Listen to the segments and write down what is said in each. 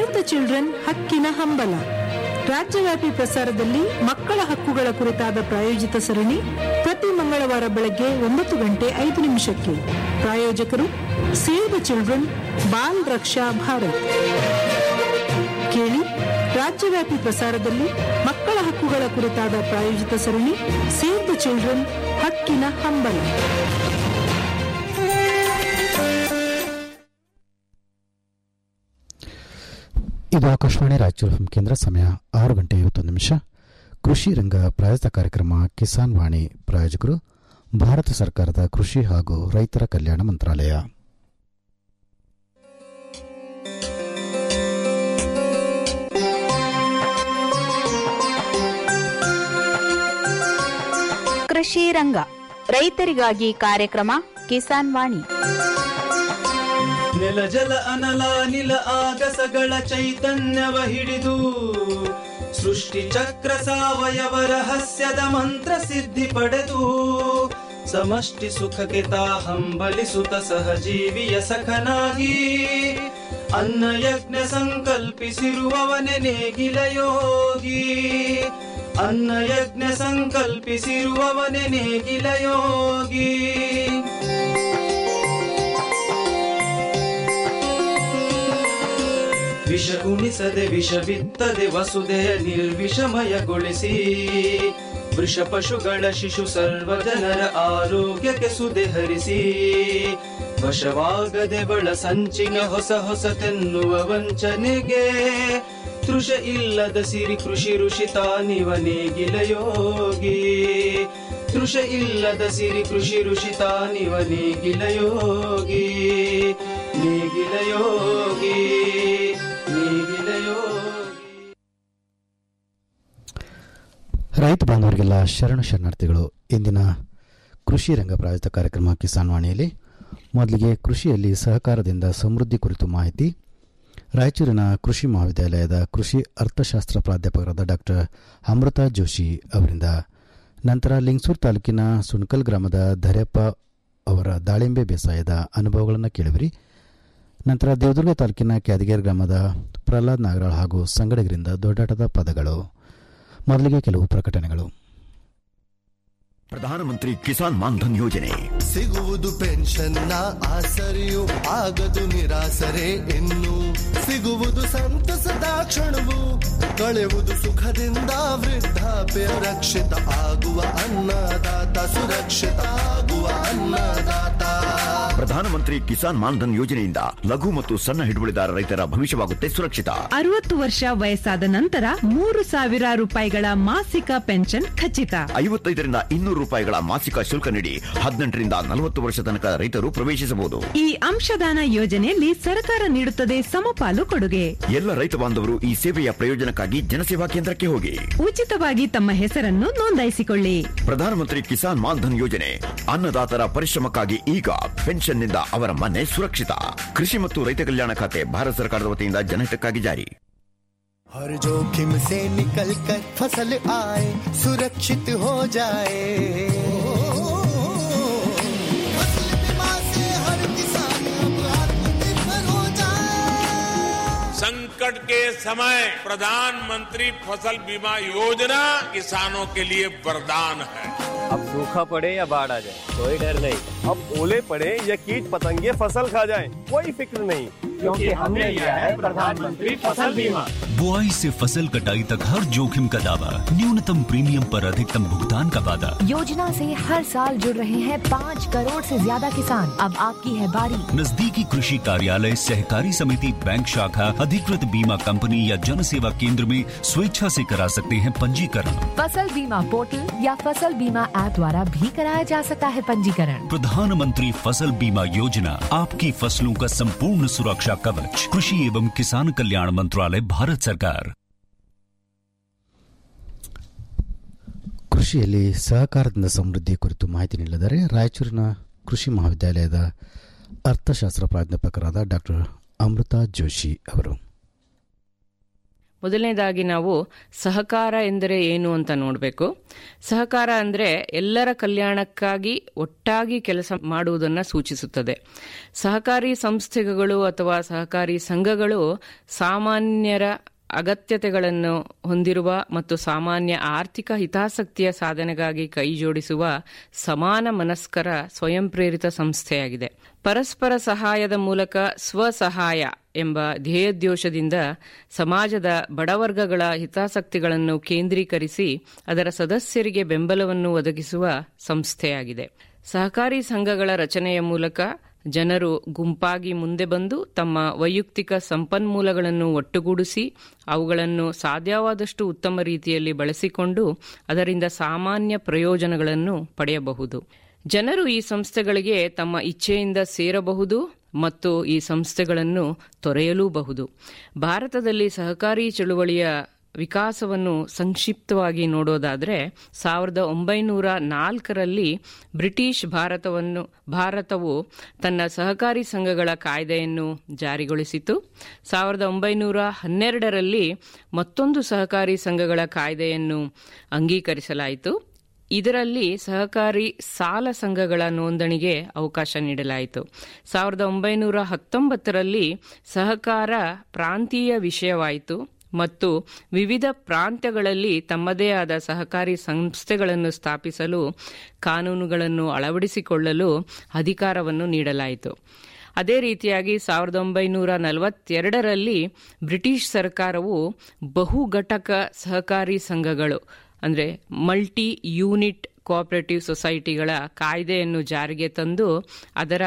save the children ಹಕ್ಕಿನ ಹಂಬಲ ರಾಜ್ಯವ್ಯಾಪಿ ಪ್ರಸಾರದಲ್ಲಿ ಮಕ್ಕಳ ಹಕ್ಕುಗಳ ಕುರಿತಾದ ಪ್ರಾಯೋಜಿತ ಸರಣಿ ಪ್ರತಿ ಮಂಗಳವಾರ ಬೆಳಗ್ಗೆ ಒಂಬತ್ತು ಗಂಟೆ ಐದು ನಿಮಿಷಕ್ಕೆ ಪ್ರಾಯೋಜಕರು save the children Bal Raksha Bharat ಕೇಳಿ ರಾಜ್ಯವ್ಯಾಪಿ ಪ್ರಸಾರದಲ್ಲಿ ಮಕ್ಕಳ ಹಕ್ಕುಗಳ ಕುರಿತಾದ ಪ್ರಾಯೋಜಿತ ಸರಣಿ ಸೇವ್ ದ ಚಿಲ್ಡ್ರನ್ ಹಕ್ಕಿನ ಹಂಬಲ ಇದು ಆಕಾಶವಾಣಿ ರಾಯಚೂರು ಎಫ್ಎಂ ಕೇಂದ್ರ ಸಮಯ ಆರು ಗಂಟೆ ಐವತ್ತೊಂದು ನಿಮಿಷ ಕೃಷಿ ರಂಗ ಪ್ರಾಯೋಜಿತ ಕಾರ್ಯಕ್ರಮ ಕಿಸಾನ್ ವಾಣಿ ಪ್ರಾಯೋಜಕರು ಭಾರತ ಸರ್ಕಾರದ ಕೃಷಿ ಹಾಗೂ ರೈತರ ಕಲ್ಯಾಣ ಮಂತ್ರಾಲಯ ಕೃಷಿ ರಂಗ ರೈತರಿಗಾಗಿ ಕಾರ್ಯಕ್ರಮ ಕಿಸಾನ್ ವಾಣಿ ನೆಲ ಜಲ ಅನಲ ನಿಲ ಆಗಸಗಳ ಚೈತನ್ಯವ ಹಿಡಿದು ಸೃಷ್ಟಿ ಚಕ್ರ ಸಾವಯವ ರಹಸ್ಯದ ಮಂತ್ರ ಸಿದ್ಧಿ ಪಡೆದು ಸಮಷ್ಟಿ ಸುಖಕ್ಕೆ ತಾ ಹಂಬಲಿಸುತ್ತ ಸಹಜೀವಿಯ ಸಖನಾಗಿ ಅನ್ನ ಯಜ್ಞ ಸಂಕಲ್ಪಿಸಿರುವವನೆ ನೇಗಿಲ ಯೋಗಿ ಅನ್ನ ಯಜ್ಞ ಸಂಕಲ್ಪಿಸಿರುವವನೆ ನೇಗಿಲ ಯೋಗಿ ವಿಷ ಉಣಿಸದೆ ವಿಷ ಬಿತ್ತದೆ ವಸುದೆಯ ನಿರ್ವಿಷಮಯಗೊಳಿಸಿ ವೃಷ ಪಶುಗಳ ಶಿಶು ಸರ್ವ ಜನರ ಆರೋಗ್ಯಕ್ಕೆ ಸುದೆ ಹರಿಸಿ ವಶವಾಗದೆ ಬಳ ಸಂಚಿನ ಹೊಸ ಹೊಸತೆನ್ನುವ ವಂಚನೆಗೆ ತೃಷ ಇಲ್ಲದ ಸಿರಿ ಕೃಷಿ ಋಷಿ ತಾನಿವ ನೇಗಿಲ ಯೋಗಿ ತೃಷ ಇಲ್ಲದ ಸಿರಿ ಕೃಷಿ ಋಷಿ ತಾನಿವ ನೇಗಿಲ ಯೋಗಿ ನೇಗಿಲ ಯೋಗಿ ನೇಗಿಲ ಯೋಗಿ ರೈತ ಬಾಂಧವರಿಗೆಲ್ಲ ಶರಣ ಶರಣಾರ್ಥಿಗಳು ಇಂದಿನ ಕೃಷಿ ರಂಗ ಪ್ರಾಯೋಜಿತ ಕಾರ್ಯಕ್ರಮ ಕಿಸಾನ್ ವಾಣಿಯಲ್ಲಿ ಮೊದಲಿಗೆ ಕೃಷಿಯಲ್ಲಿ ಸಹಕಾರದಿಂದ ಸಮೃದ್ಧಿ ಕುರಿತು ಮಾಹಿತಿ ರಾಯಚೂರಿನ ಕೃಷಿ ಮಹಾವಿದ್ಯಾಲಯದ ಕೃಷಿ ಅರ್ಥಶಾಸ್ತ್ರ ಪ್ರಾಧ್ಯಾಪಕರಾದ ಡಾಕ್ಟರ್ ಅಮೃತ ಜೋಶಿ ಅವರಿಂದ ನಂತರ ಲಿಂಗಸೂರು ತಾಲೂಕಿನ ಸುಣ್ಕಲ್ ಗ್ರಾಮದ ಧರೆಪ್ಪ ಅವರ ದಾಳಿಂಬೆ ಬೇಸಾಯದ ಅನುಭವಗಳನ್ನು ಕೇಳಿವಿರಿ ನಂತರ ದೇವದುರ್ಗ ತಾಲೂಕಿನ ಕ್ಯಾದಗೇರ್ ಗ್ರಾಮದ ಪ್ರಹ್ಲಾದ್ ನಾಗರಾಳ್ ಹಾಗೂ ಸಂಗಡಿಗರಿಂದ ದೊಡ್ಡಾಟದ ಪದಗಳು ಮೊದಲಿಗೆ ಕೆಲವು ಪ್ರಕಟಣೆಗಳು ಪ್ರಧಾನಮಂತ್ರಿ ಕಿಸಾನ್ ಮಾನ್ಧನ್ ಯೋಜನೆ ಸಿಗುವುದು ಪೆನ್ಷನ್ನ ಆಸರೆಯು ಆಗದು ನಿರಾಸರೆ ಇನ್ನು ಸಿಗುವುದು ಸಂತಸದ ಕ್ಷಣವು ಕಳೆಯುವುದು ಸುಖದಿಂದ ವೃದ್ಧಾಪ್ಯ ರಕ್ಷಿತ ಆಗುವ ಅನ್ನದಾತ ಸುರಕ್ಷಿತ ಆಗುವ ಅನ್ನದಾತ ಪ್ರಧಾನಮಂತ್ರಿ ಕಿಸಾನ್ ಮಾನ್ಧನ್ ಯೋಜನೆಯಿಂದ ಲಘು ಮತ್ತು ಸಣ್ಣ ಹಿಡುವಳಿದಾರ ರೈತರ ಭವಿಷ್ಯವಾಗುತ್ತೆ ಸುರಕ್ಷಿತ ಅರವತ್ತು ವರ್ಷ ವಯಸ್ಸಾದ ನಂತರ ಮೂರು ಸಾವಿರ ರೂಪಾಯಿಗಳ ಮಾಸಿಕ ಪೆನ್ಷನ್ ಖಚಿತ ಐವತ್ತೈದರಿಂದ ಇನ್ನೂರು ರೂಪಾಯಿಗಳ ಮಾಸಿಕ ಶುಲ್ಕ ನೀಡಿ ಹದಿನೆಂಟರಿಂದ ನಲವತ್ತು ವರ್ಷ ತನಕ ರೈತರು ಪ್ರವೇಶಿಸಬಹುದು ಈ ಅಂಶದಾನ ಯೋಜನೆಯಲ್ಲಿ ಸರ್ಕಾರ ನೀಡುತ್ತದೆ ಸಮಪಾಲು ಕೊಡುಗೆ ಎಲ್ಲ ರೈತ ಬಾಂಧವರು ಈ ಸೇವೆಯ ಪ್ರಯೋಜನಕ್ಕಾಗಿ ಜನಸೇವಾ ಕೇಂದ್ರಕ್ಕೆ ಹೋಗಿ ಉಚಿತವಾಗಿ ತಮ್ಮ ಹೆಸರನ್ನು ನೋಂದಾಯಿಸಿಕೊಳ್ಳಿ ಪ್ರಧಾನಮಂತ್ರಿ ಕಿಸಾನ್ ಮಾನ್ಧನ್ ಯೋಜನೆ ಅನ್ನದಾತರ ಪರಿಶ್ರಮಕ್ಕಾಗಿ ಈಗ ಪೆನ್ಷನ್ನಿಂದ ಅವರ ಮನೆ ಸುರಕ್ಷಿತ ಕೃಷಿ ಮತ್ತು ರೈತ ಕಲ್ಯಾಣ ಖಾತೆ ಭಾರತ ಸರ್ಕಾರದ ವತಿಯಿಂದ ಜನಹಿತಕ್ಕಾಗಿ ಜಾರಿ हर जोखिम से निकल कर फसल आए सुरक्षित हो जाए फसल बीमा से हर किसान अब आत्मनिर्भर हो जाए संकट के समय प्रधानमंत्री फसल बीमा योजना किसानों के लिए वरदान है अब सूखा पड़े या बाढ़ आ जाए कोई डर नहीं अब ओले पड़े या कीट पतंगे फसल खा जाए कोई फिक्र नहीं क्योंकि हमने लिया है प्रधानमंत्री फसल बीमा बुआई से फसल कटाई तक हर जोखिम का दावा न्यूनतम प्रीमियम पर अधिकतम भुगतान का वादा योजना से हर साल जुड़ रहे हैं पाँच करोड़ से ज्यादा किसान अब आपकी है बारी नजदीकी कृषि कार्यालय सहकारी समिति बैंक शाखा अधिकृत बीमा कंपनी या जन सेवा केंद्र में स्वेच्छा से करा सकते हैं पंजीकरण फसल बीमा पोर्टल या फसल बीमा ऐप द्वारा भी कराया जा सकता है पंजीकरण प्रधानमंत्री फसल बीमा योजना आपकी फसलों का संपूर्ण सुरक्षा कवच कृषि एवं किसान कल्याण मंत्रालय भारत सरकार ಕೃಷಿಯಲ್ಲಿ ಸಹಕಾರದಿಂದ ಸಮೃದ್ಧಿ ಕುರಿತು ಮಾಹಿತಿ ನೀಡಿದರೆ ರಾಯಚೂರಿನ ಕೃಷಿ ಮಹಾವಿದ್ಯಾಲಯದ ಅರ್ಥಶಾಸ್ತ್ರ ಪ್ರಾಧ್ಯಾಪಕರಾದ ಡಾಕ್ಟರ್ ಅಮೃತ ಜೋಶಿ ಅವರು ಮೊದಲನೇದಾಗಿ ನಾವು ಸಹಕಾರ ಎಂದರೆ ಏನು ಅಂತ ನೋಡಬೇಕು ಸಹಕಾರ ಅಂದರೆ ಎಲ್ಲರ ಕಲ್ಯಾಣಕ್ಕಾಗಿ ಒಟ್ಟಾಗಿ ಕೆಲಸ ಮಾಡುವುದನ್ನು ಸೂಚಿಸುತ್ತದೆ ಸಹಕಾರಿ ಸಂಸ್ಥೆಗಳು ಅಥವಾ ಸಹಕಾರಿ ಸಂಘಗಳು ಸಾಮಾನ್ಯರ ಅಗತ್ಯತೆಗಳನ್ನು ಹೊಂದಿರುವ ಮತ್ತು ಸಾಮಾನ್ಯ ಆರ್ಥಿಕ ಹಿತಾಸಕ್ತಿಯ ಸಾಧನೆಗಾಗಿ ಕೈಜೋಡಿಸುವ ಸಮಾನ ಮನಸ್ಕರ ಸ್ವಯಂ ಪ್ರೇರಿತ ಸಂಸ್ಥೆಯಾಗಿದೆ ಪರಸ್ಪರ ಸಹಾಯದ ಮೂಲಕ ಸ್ವಸಹಾಯ ಎಂಬ ಧ್ಯೇಯೋದ್ದೇಶದಿಂದ ಸಮಾಜದ ಬಡವರ್ಗಗಳ ಹಿತಾಸಕ್ತಿಗಳನ್ನು ಕೇಂದ್ರೀಕರಿಸಿ ಅದರ ಸದಸ್ಯರಿಗೆ ಬೆಂಬಲವನ್ನು ಒದಗಿಸುವ ಸಂಸ್ಥೆಯಾಗಿದೆ ಸಹಕಾರಿ ಸಂಘಗಳ ರಚನೆಯ ಮೂಲಕ ಜನರು ಗುಂಪಾಗಿ ಮುಂದೆ ಬಂದು ತಮ್ಮ ವೈಯಕ್ತಿಕ ಸಂಪನ್ಮೂಲಗಳನ್ನು ಒಟ್ಟುಗೂಡಿಸಿ ಅವುಗಳನ್ನು ಸಾಧ್ಯವಾದಷ್ಟು ಉತ್ತಮ ರೀತಿಯಲ್ಲಿ ಬಳಸಿಕೊಂಡು ಅದರಿಂದ ಸಾಮಾನ್ಯ ಪ್ರಯೋಜನಗಳನ್ನು ಪಡೆಯಬಹುದು ಜನರು ಈ ಸಂಸ್ಥೆಗಳಿಗೆ ತಮ್ಮ ಇಚ್ಛೆಯಿಂದ ಸೇರಬಹುದು ಮತ್ತು ಈ ಸಂಸ್ಥೆಗಳನ್ನು ತೊರೆಯಲೂಬಹುದು ಭಾರತದಲ್ಲಿ ಸಹಕಾರಿ ಚಳುವಳಿಯ ವಿಕಾಸವನ್ನು ಸಂಕ್ಷಿಪ್ತವಾಗಿ ನೋಡೋದಾದರೆ ಸಾವಿರದ ಒಂಬೈನೂರ ನಾಲ್ಕರಲ್ಲಿ ಬ್ರಿಟಿಷ್ ಭಾರತವನ್ನು ಭಾರತವು ತನ್ನ ಸಹಕಾರಿ ಸಂಘಗಳ ಕಾಯ್ದೆಯನ್ನು ಜಾರಿಗೊಳಿಸಿತು ಸಾವಿರದ ಒಂಬೈನೂರ ಹನ್ನೆರಡರಲ್ಲಿ ಮತ್ತೊಂದು ಸಹಕಾರಿ ಸಂಘಗಳ ಕಾಯ್ದೆಯನ್ನು ಅಂಗೀಕರಿಸಲಾಯಿತು ಇದರಲ್ಲಿ ಸಹಕಾರಿ ಸಾಲ ಸಂಘಗಳ ನೋಂದಣಿಗೆ ಅವಕಾಶ ನೀಡಲಾಯಿತು ಸಾವಿರದ ಒಂಬೈನೂರ ಹತ್ತೊಂಬತ್ತರಲ್ಲಿ ಸಹಕಾರ ಪ್ರಾಂತೀಯ ವಿಷಯವಾಯಿತು ಮತ್ತು ವಿವಿಧ ಪ್ರಾಂತ್ಯಗಳಲ್ಲಿ ತಮ್ಮದೇ ಆದ ಸಹಕಾರಿ ಸಂಸ್ಥೆಗಳನ್ನು ಸ್ಥಾಪಿಸಲು ಕಾನೂನುಗಳನ್ನು ಅಳವಡಿಸಿಕೊಳ್ಳಲು ಅಧಿಕಾರವನ್ನು ನೀಡಲಾಯಿತು ಅದೇ ರೀತಿಯಾಗಿ ಸಾವಿರದ ಒಂಬೈನೂರ ನಲವತ್ತೆರಡರಲ್ಲಿ ಬ್ರಿಟಿಷ್ ಸರ್ಕಾರವು ಬಹುಘಟಕ ಸಹಕಾರಿ ಸಂಘಗಳು ಅಂದರೆ ಮಲ್ಟಿ ಯೂನಿಟ್ ಕೋಆಪರೇಟಿವ್ ಸೊಸೈಟಿಗಳ ಕಾಯ್ದೆಯನ್ನು ಜಾರಿಗೆ ತಂದು ಅದರ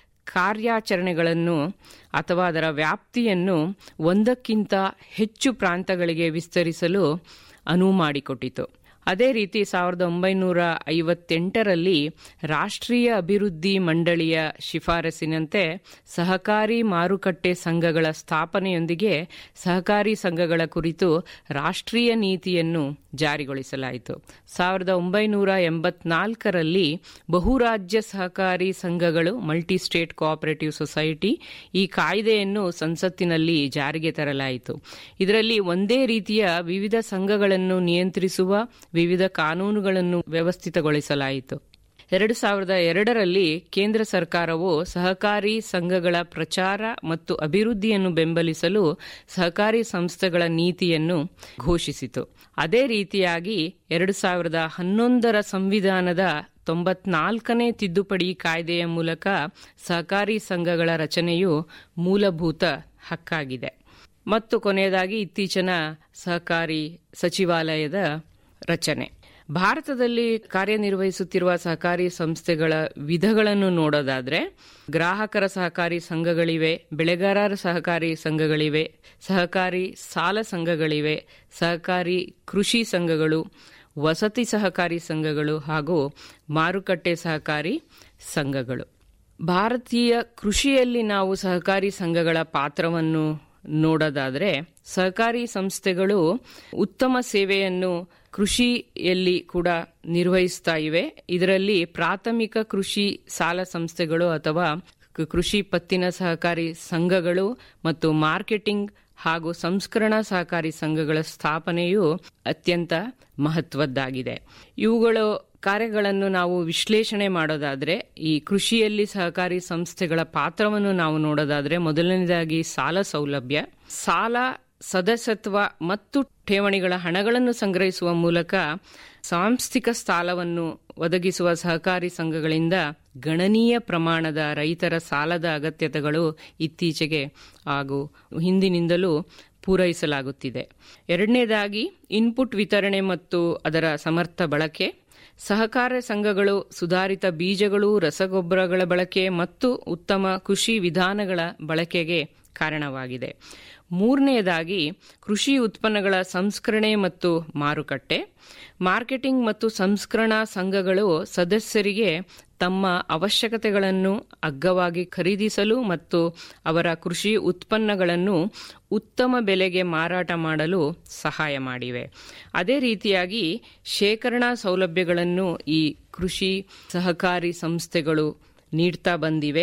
ಕಾರ್ಯಾಚರಣೆಗಳನ್ನು ಅಥವಾ ಅದರ ವ್ಯಾಪ್ತಿಯನ್ನು ಒಂದಕ್ಕಿಂತ ಹೆಚ್ಚು ಪ್ರಾಂತಗಳಿಗೆ ವಿಸ್ತರಿಸಲು ಅನುವು ಮಾಡಿಕೊಟ್ಟಿತು ಅದೇ ರೀತಿ ಸಾವಿರದ ಒಂಬೈನೂರ ಐವತ್ತೆಂಟರಲ್ಲಿ ರಾಷ್ಟ್ರೀಯ ಅಭಿವೃದ್ಧಿ ಮಂಡಳಿಯ ಶಿಫಾರಸಿನಂತೆ ಸಹಕಾರಿ ಮಾರುಕಟ್ಟೆ ಸಂಘಗಳ ಸ್ಥಾಪನೆಯೊಂದಿಗೆ ಸಹಕಾರಿ ಸಂಘಗಳ ಕುರಿತು ರಾಷ್ಟ್ರೀಯ ನೀತಿಯನ್ನು ಜಾರಿಗೊಳಿಸಲಾಯಿತು ಸಾವಿರದ ಒಂಬೈನೂರ ಎಂಬತ್ನಾಲ್ಕರಲ್ಲಿ ಬಹುರಾಜ್ಯ ಸಹಕಾರಿ ಸಂಘಗಳು ಮಲ್ಟಿ ಸ್ಟೇಟ್ ಕೋಆಪರೇಟಿವ್ ಸೊಸೈಟಿ ಈ ಕಾಯ್ದೆಯನ್ನು ಸಂಸತ್ತಿನಲ್ಲಿ ಜಾರಿಗೆ ತರಲಾಯಿತು ಇದರಲ್ಲಿ ಒಂದೇ ರೀತಿಯ ವಿವಿಧ ಸಂಘಗಳನ್ನು ನಿಯಂತ್ರಿಸುವ ವಿವಿಧ ಕಾನೂನುಗಳನ್ನು ವ್ಯವಸ್ಥಿತಗೊಳಿಸಲಾಯಿತು ಎರಡು ಸಾವಿರದ ಎರಡರಲ್ಲಿ ಕೇಂದ್ರ ಸರ್ಕಾರವು ಸಹಕಾರಿ ಸಂಘಗಳ ಪ್ರಚಾರ ಮತ್ತು ಅಭಿವೃದ್ಧಿಯನ್ನು ಬೆಂಬಲಿಸಲು ಸಹಕಾರಿ ಸಂಸ್ಥೆಗಳ ನೀತಿಯನ್ನು ಘೋಷಿಸಿತು ಅದೇ ರೀತಿಯಾಗಿ ಎರಡು ಸಾವಿರದ ಹನ್ನೊಂದರ ಸಂವಿಧಾನದ ತೊಂಬತ್ನಾಲ್ಕನೇ ತಿದ್ದುಪಡಿ ಕಾಯ್ದೆಯ ಮೂಲಕ ಸಹಕಾರಿ ಸಂಘಗಳ ರಚನೆಯು ಮೂಲಭೂತ ಹಕ್ಕಾಗಿದೆ ಮತ್ತು ಕೊನೆಯದಾಗಿ ಇತ್ತೀಚಿನ ಸಹಕಾರಿ ಸಚಿವಾಲಯದ ರಚನೆ ಭಾರತದಲ್ಲಿ ಕಾರ್ಯನಿರ್ವಹಿಸುತ್ತಿರುವ ಸಹಕಾರಿ ಸಂಸ್ಥೆಗಳ ವಿಧಗಳನ್ನು ನೋಡೋದಾದ್ರೆ ಗ್ರಾಹಕರ ಸಹಕಾರಿ ಸಂಘಗಳಿವೆ ಬೆಳೆಗಾರರ ಸಹಕಾರಿ ಸಂಘಗಳಿವೆ ಸಹಕಾರಿ ಸಾಲ ಸಂಘಗಳಿವೆ ಸಹಕಾರಿ ಕೃಷಿ ಸಂಘಗಳು ವಸತಿ ಸಹಕಾರಿ ಸಂಘಗಳು ಹಾಗೂ ಮಾರುಕಟ್ಟೆ ಸಹಕಾರಿ ಸಂಘಗಳು ಭಾರತೀಯ ಕೃಷಿಯಲ್ಲಿ ನಾವು ಸಹಕಾರಿ ಸಂಘಗಳ ಪಾತ್ರವನ್ನು ನೋಡೋದಾದರೆ ಸಹಕಾರಿ ಸಂಸ್ಥೆಗಳು ಉತ್ತಮ ಸೇವೆಯನ್ನು ಕೃಷಿಯಲ್ಲಿ ಕೂಡ ನಿರ್ವಹಿಸ್ತಾ ಇವೆ ಇದರಲ್ಲಿ ಪ್ರಾಥಮಿಕ ಕೃಷಿ ಸಾಲ ಸಂಸ್ಥೆಗಳು ಅಥವಾ ಕೃಷಿ ಪತ್ತಿನ ಸಹಕಾರಿ ಸಂಘಗಳು ಮತ್ತು ಮಾರ್ಕೆಟಿಂಗ್ ಹಾಗೂ ಸಂಸ್ಕರಣಾ ಸಹಕಾರಿ ಸಂಘಗಳ ಸ್ಥಾಪನೆಯು ಅತ್ಯಂತ ಮಹತ್ವದ್ದಾಗಿದೆ ಇವುಗಳು ಕಾರ್ಯಗಳನ್ನು ನಾವು ವಿಶ್ಲೇಷಣೆ ಮಾಡೋದಾದ್ರೆ ಈ ಕೃಷಿಯಲ್ಲಿ ಸಹಕಾರಿ ಸಂಸ್ಥೆಗಳ ಪಾತ್ರವನ್ನು ನಾವು ನೋಡೋದಾದ್ರೆ ಮೊದಲನೇದಾಗಿ ಸಾಲ ಸೌಲಭ್ಯ ಸಾಲ ಸದಸ್ಯತ್ವ ಮತ್ತು ಠೇವಣಿಗಳ ಹಣಗಳನ್ನು ಸಂಗ್ರಹಿಸುವ ಮೂಲಕ ಸಾಂಸ್ಥಿಕ ಸಾಲವನ್ನು ಒದಗಿಸುವ ಸಹಕಾರಿ ಸಂಘಗಳಿಂದ ಗಣನೀಯ ಪ್ರಮಾಣದ ರೈತರ ಸಾಲದ ಅಗತ್ಯತೆಗಳು ಇತ್ತೀಚೆಗೆ ಹಾಗೂ ಹಿಂದಿನಿಂದಲೂ ಪೂರೈಸಲಾಗುತ್ತಿದೆ ಎರಡನೇದಾಗಿ ಇನ್ಪುಟ್ ವಿತರಣೆ ಮತ್ತು ಅದರ ಸಮರ್ಥ ಬಳಕೆ ಸಹಕಾರ ಸಂಘಗಳು ಸುಧಾರಿತ ಬೀಜಗಳು ರಸಗೊಬ್ಬರಗಳ ಬಳಕೆ ಮತ್ತು ಉತ್ತಮ ಕೃಷಿ ವಿಧಾನಗಳ ಬಳಕೆಗೆ ಕಾರಣವಾಗಿದೆ ಮೂರನೆಯದಾಗಿ ಕೃಷಿ ಉತ್ಪನ್ನಗಳ ಸಂಸ್ಕರಣೆ ಮತ್ತು ಮಾರುಕಟ್ಟೆ ಮಾರ್ಕೆಟಿಂಗ್ ಮತ್ತು ಸಂಸ್ಕರಣಾ ಸಂಘಗಳು ಸದಸ್ಯರಿಗೆ ತಮ್ಮ ಅವಶ್ಯಕತೆಗಳನ್ನು ಅಗ್ಗವಾಗಿ ಖರೀದಿಸಲು ಮತ್ತು ಅವರ ಕೃಷಿ ಉತ್ಪನ್ನಗಳನ್ನು ಉತ್ತಮ ಬೆಲೆಗೆ ಮಾರಾಟ ಮಾಡಲು ಸಹಾಯ ಮಾಡಿವೆ ಅದೇ ರೀತಿಯಾಗಿ ಶೇಖರಣಾ ಸೌಲಭ್ಯಗಳನ್ನು ಈ ಕೃಷಿ ಸಹಕಾರಿ ಸಂಸ್ಥೆಗಳು ನೀಡ್ತಾ ಬಂದಿವೆ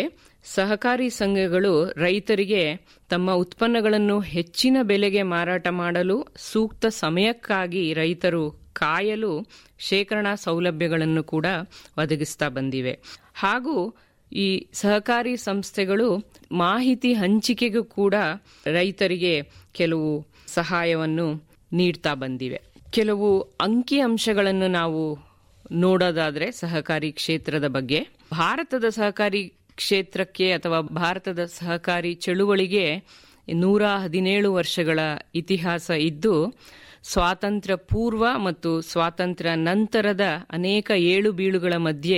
ಸಹಕಾರಿ ಸಂಘಗಳು ರೈತರಿಗೆ ತಮ್ಮ ಉತ್ಪನ್ನಗಳನ್ನು ಹೆಚ್ಚಿನ ಬೆಲೆಗೆ ಮಾರಾಟ ಮಾಡಲು ಸೂಕ್ತ ಸಮಯಕ್ಕಾಗಿ ರೈತರು ಕಾಯಲು ಶೇಖರಣಾ ಸೌಲಭ್ಯಗಳನ್ನು ಕೂಡ ಒದಗಿಸ್ತಾ ಬಂದಿವೆ ಹಾಗೂ ಈ ಸಹಕಾರಿ ಸಂಸ್ಥೆಗಳು ಮಾಹಿತಿ ಹಂಚಿಕೆಗೂ ಕೂಡ ರೈತರಿಗೆ ಕೆಲವು ಸಹಾಯವನ್ನು ನೀಡ್ತಾ ಬಂದಿವೆ ಕೆಲವು ಅಂಕಿ ಅಂಶಗಳನ್ನು ನಾವು ನೋಡೋದಾದ್ರೆ ಸಹಕಾರಿ ಕ್ಷೇತ್ರದ ಬಗ್ಗೆ ಭಾರತದ ಸಹಕಾರಿ ಕ್ಷೇತ್ರಕ್ಕೆ ಅಥವಾ ಭಾರತದ ಸಹಕಾರಿ ಚಳುವಳಿಗೆ ನೂರ ಹದಿನೇಳು ವರ್ಷಗಳ ಇತಿಹಾಸ ಇದ್ದು ಸ್ವಾತಂತ್ರ್ಯ ಪೂರ್ವ ಮತ್ತು ಸ್ವಾತಂತ್ರ್ಯ ನಂತರದ ಅನೇಕ ಏಳು ಬೀಳುಗಳ ಮಧ್ಯೆ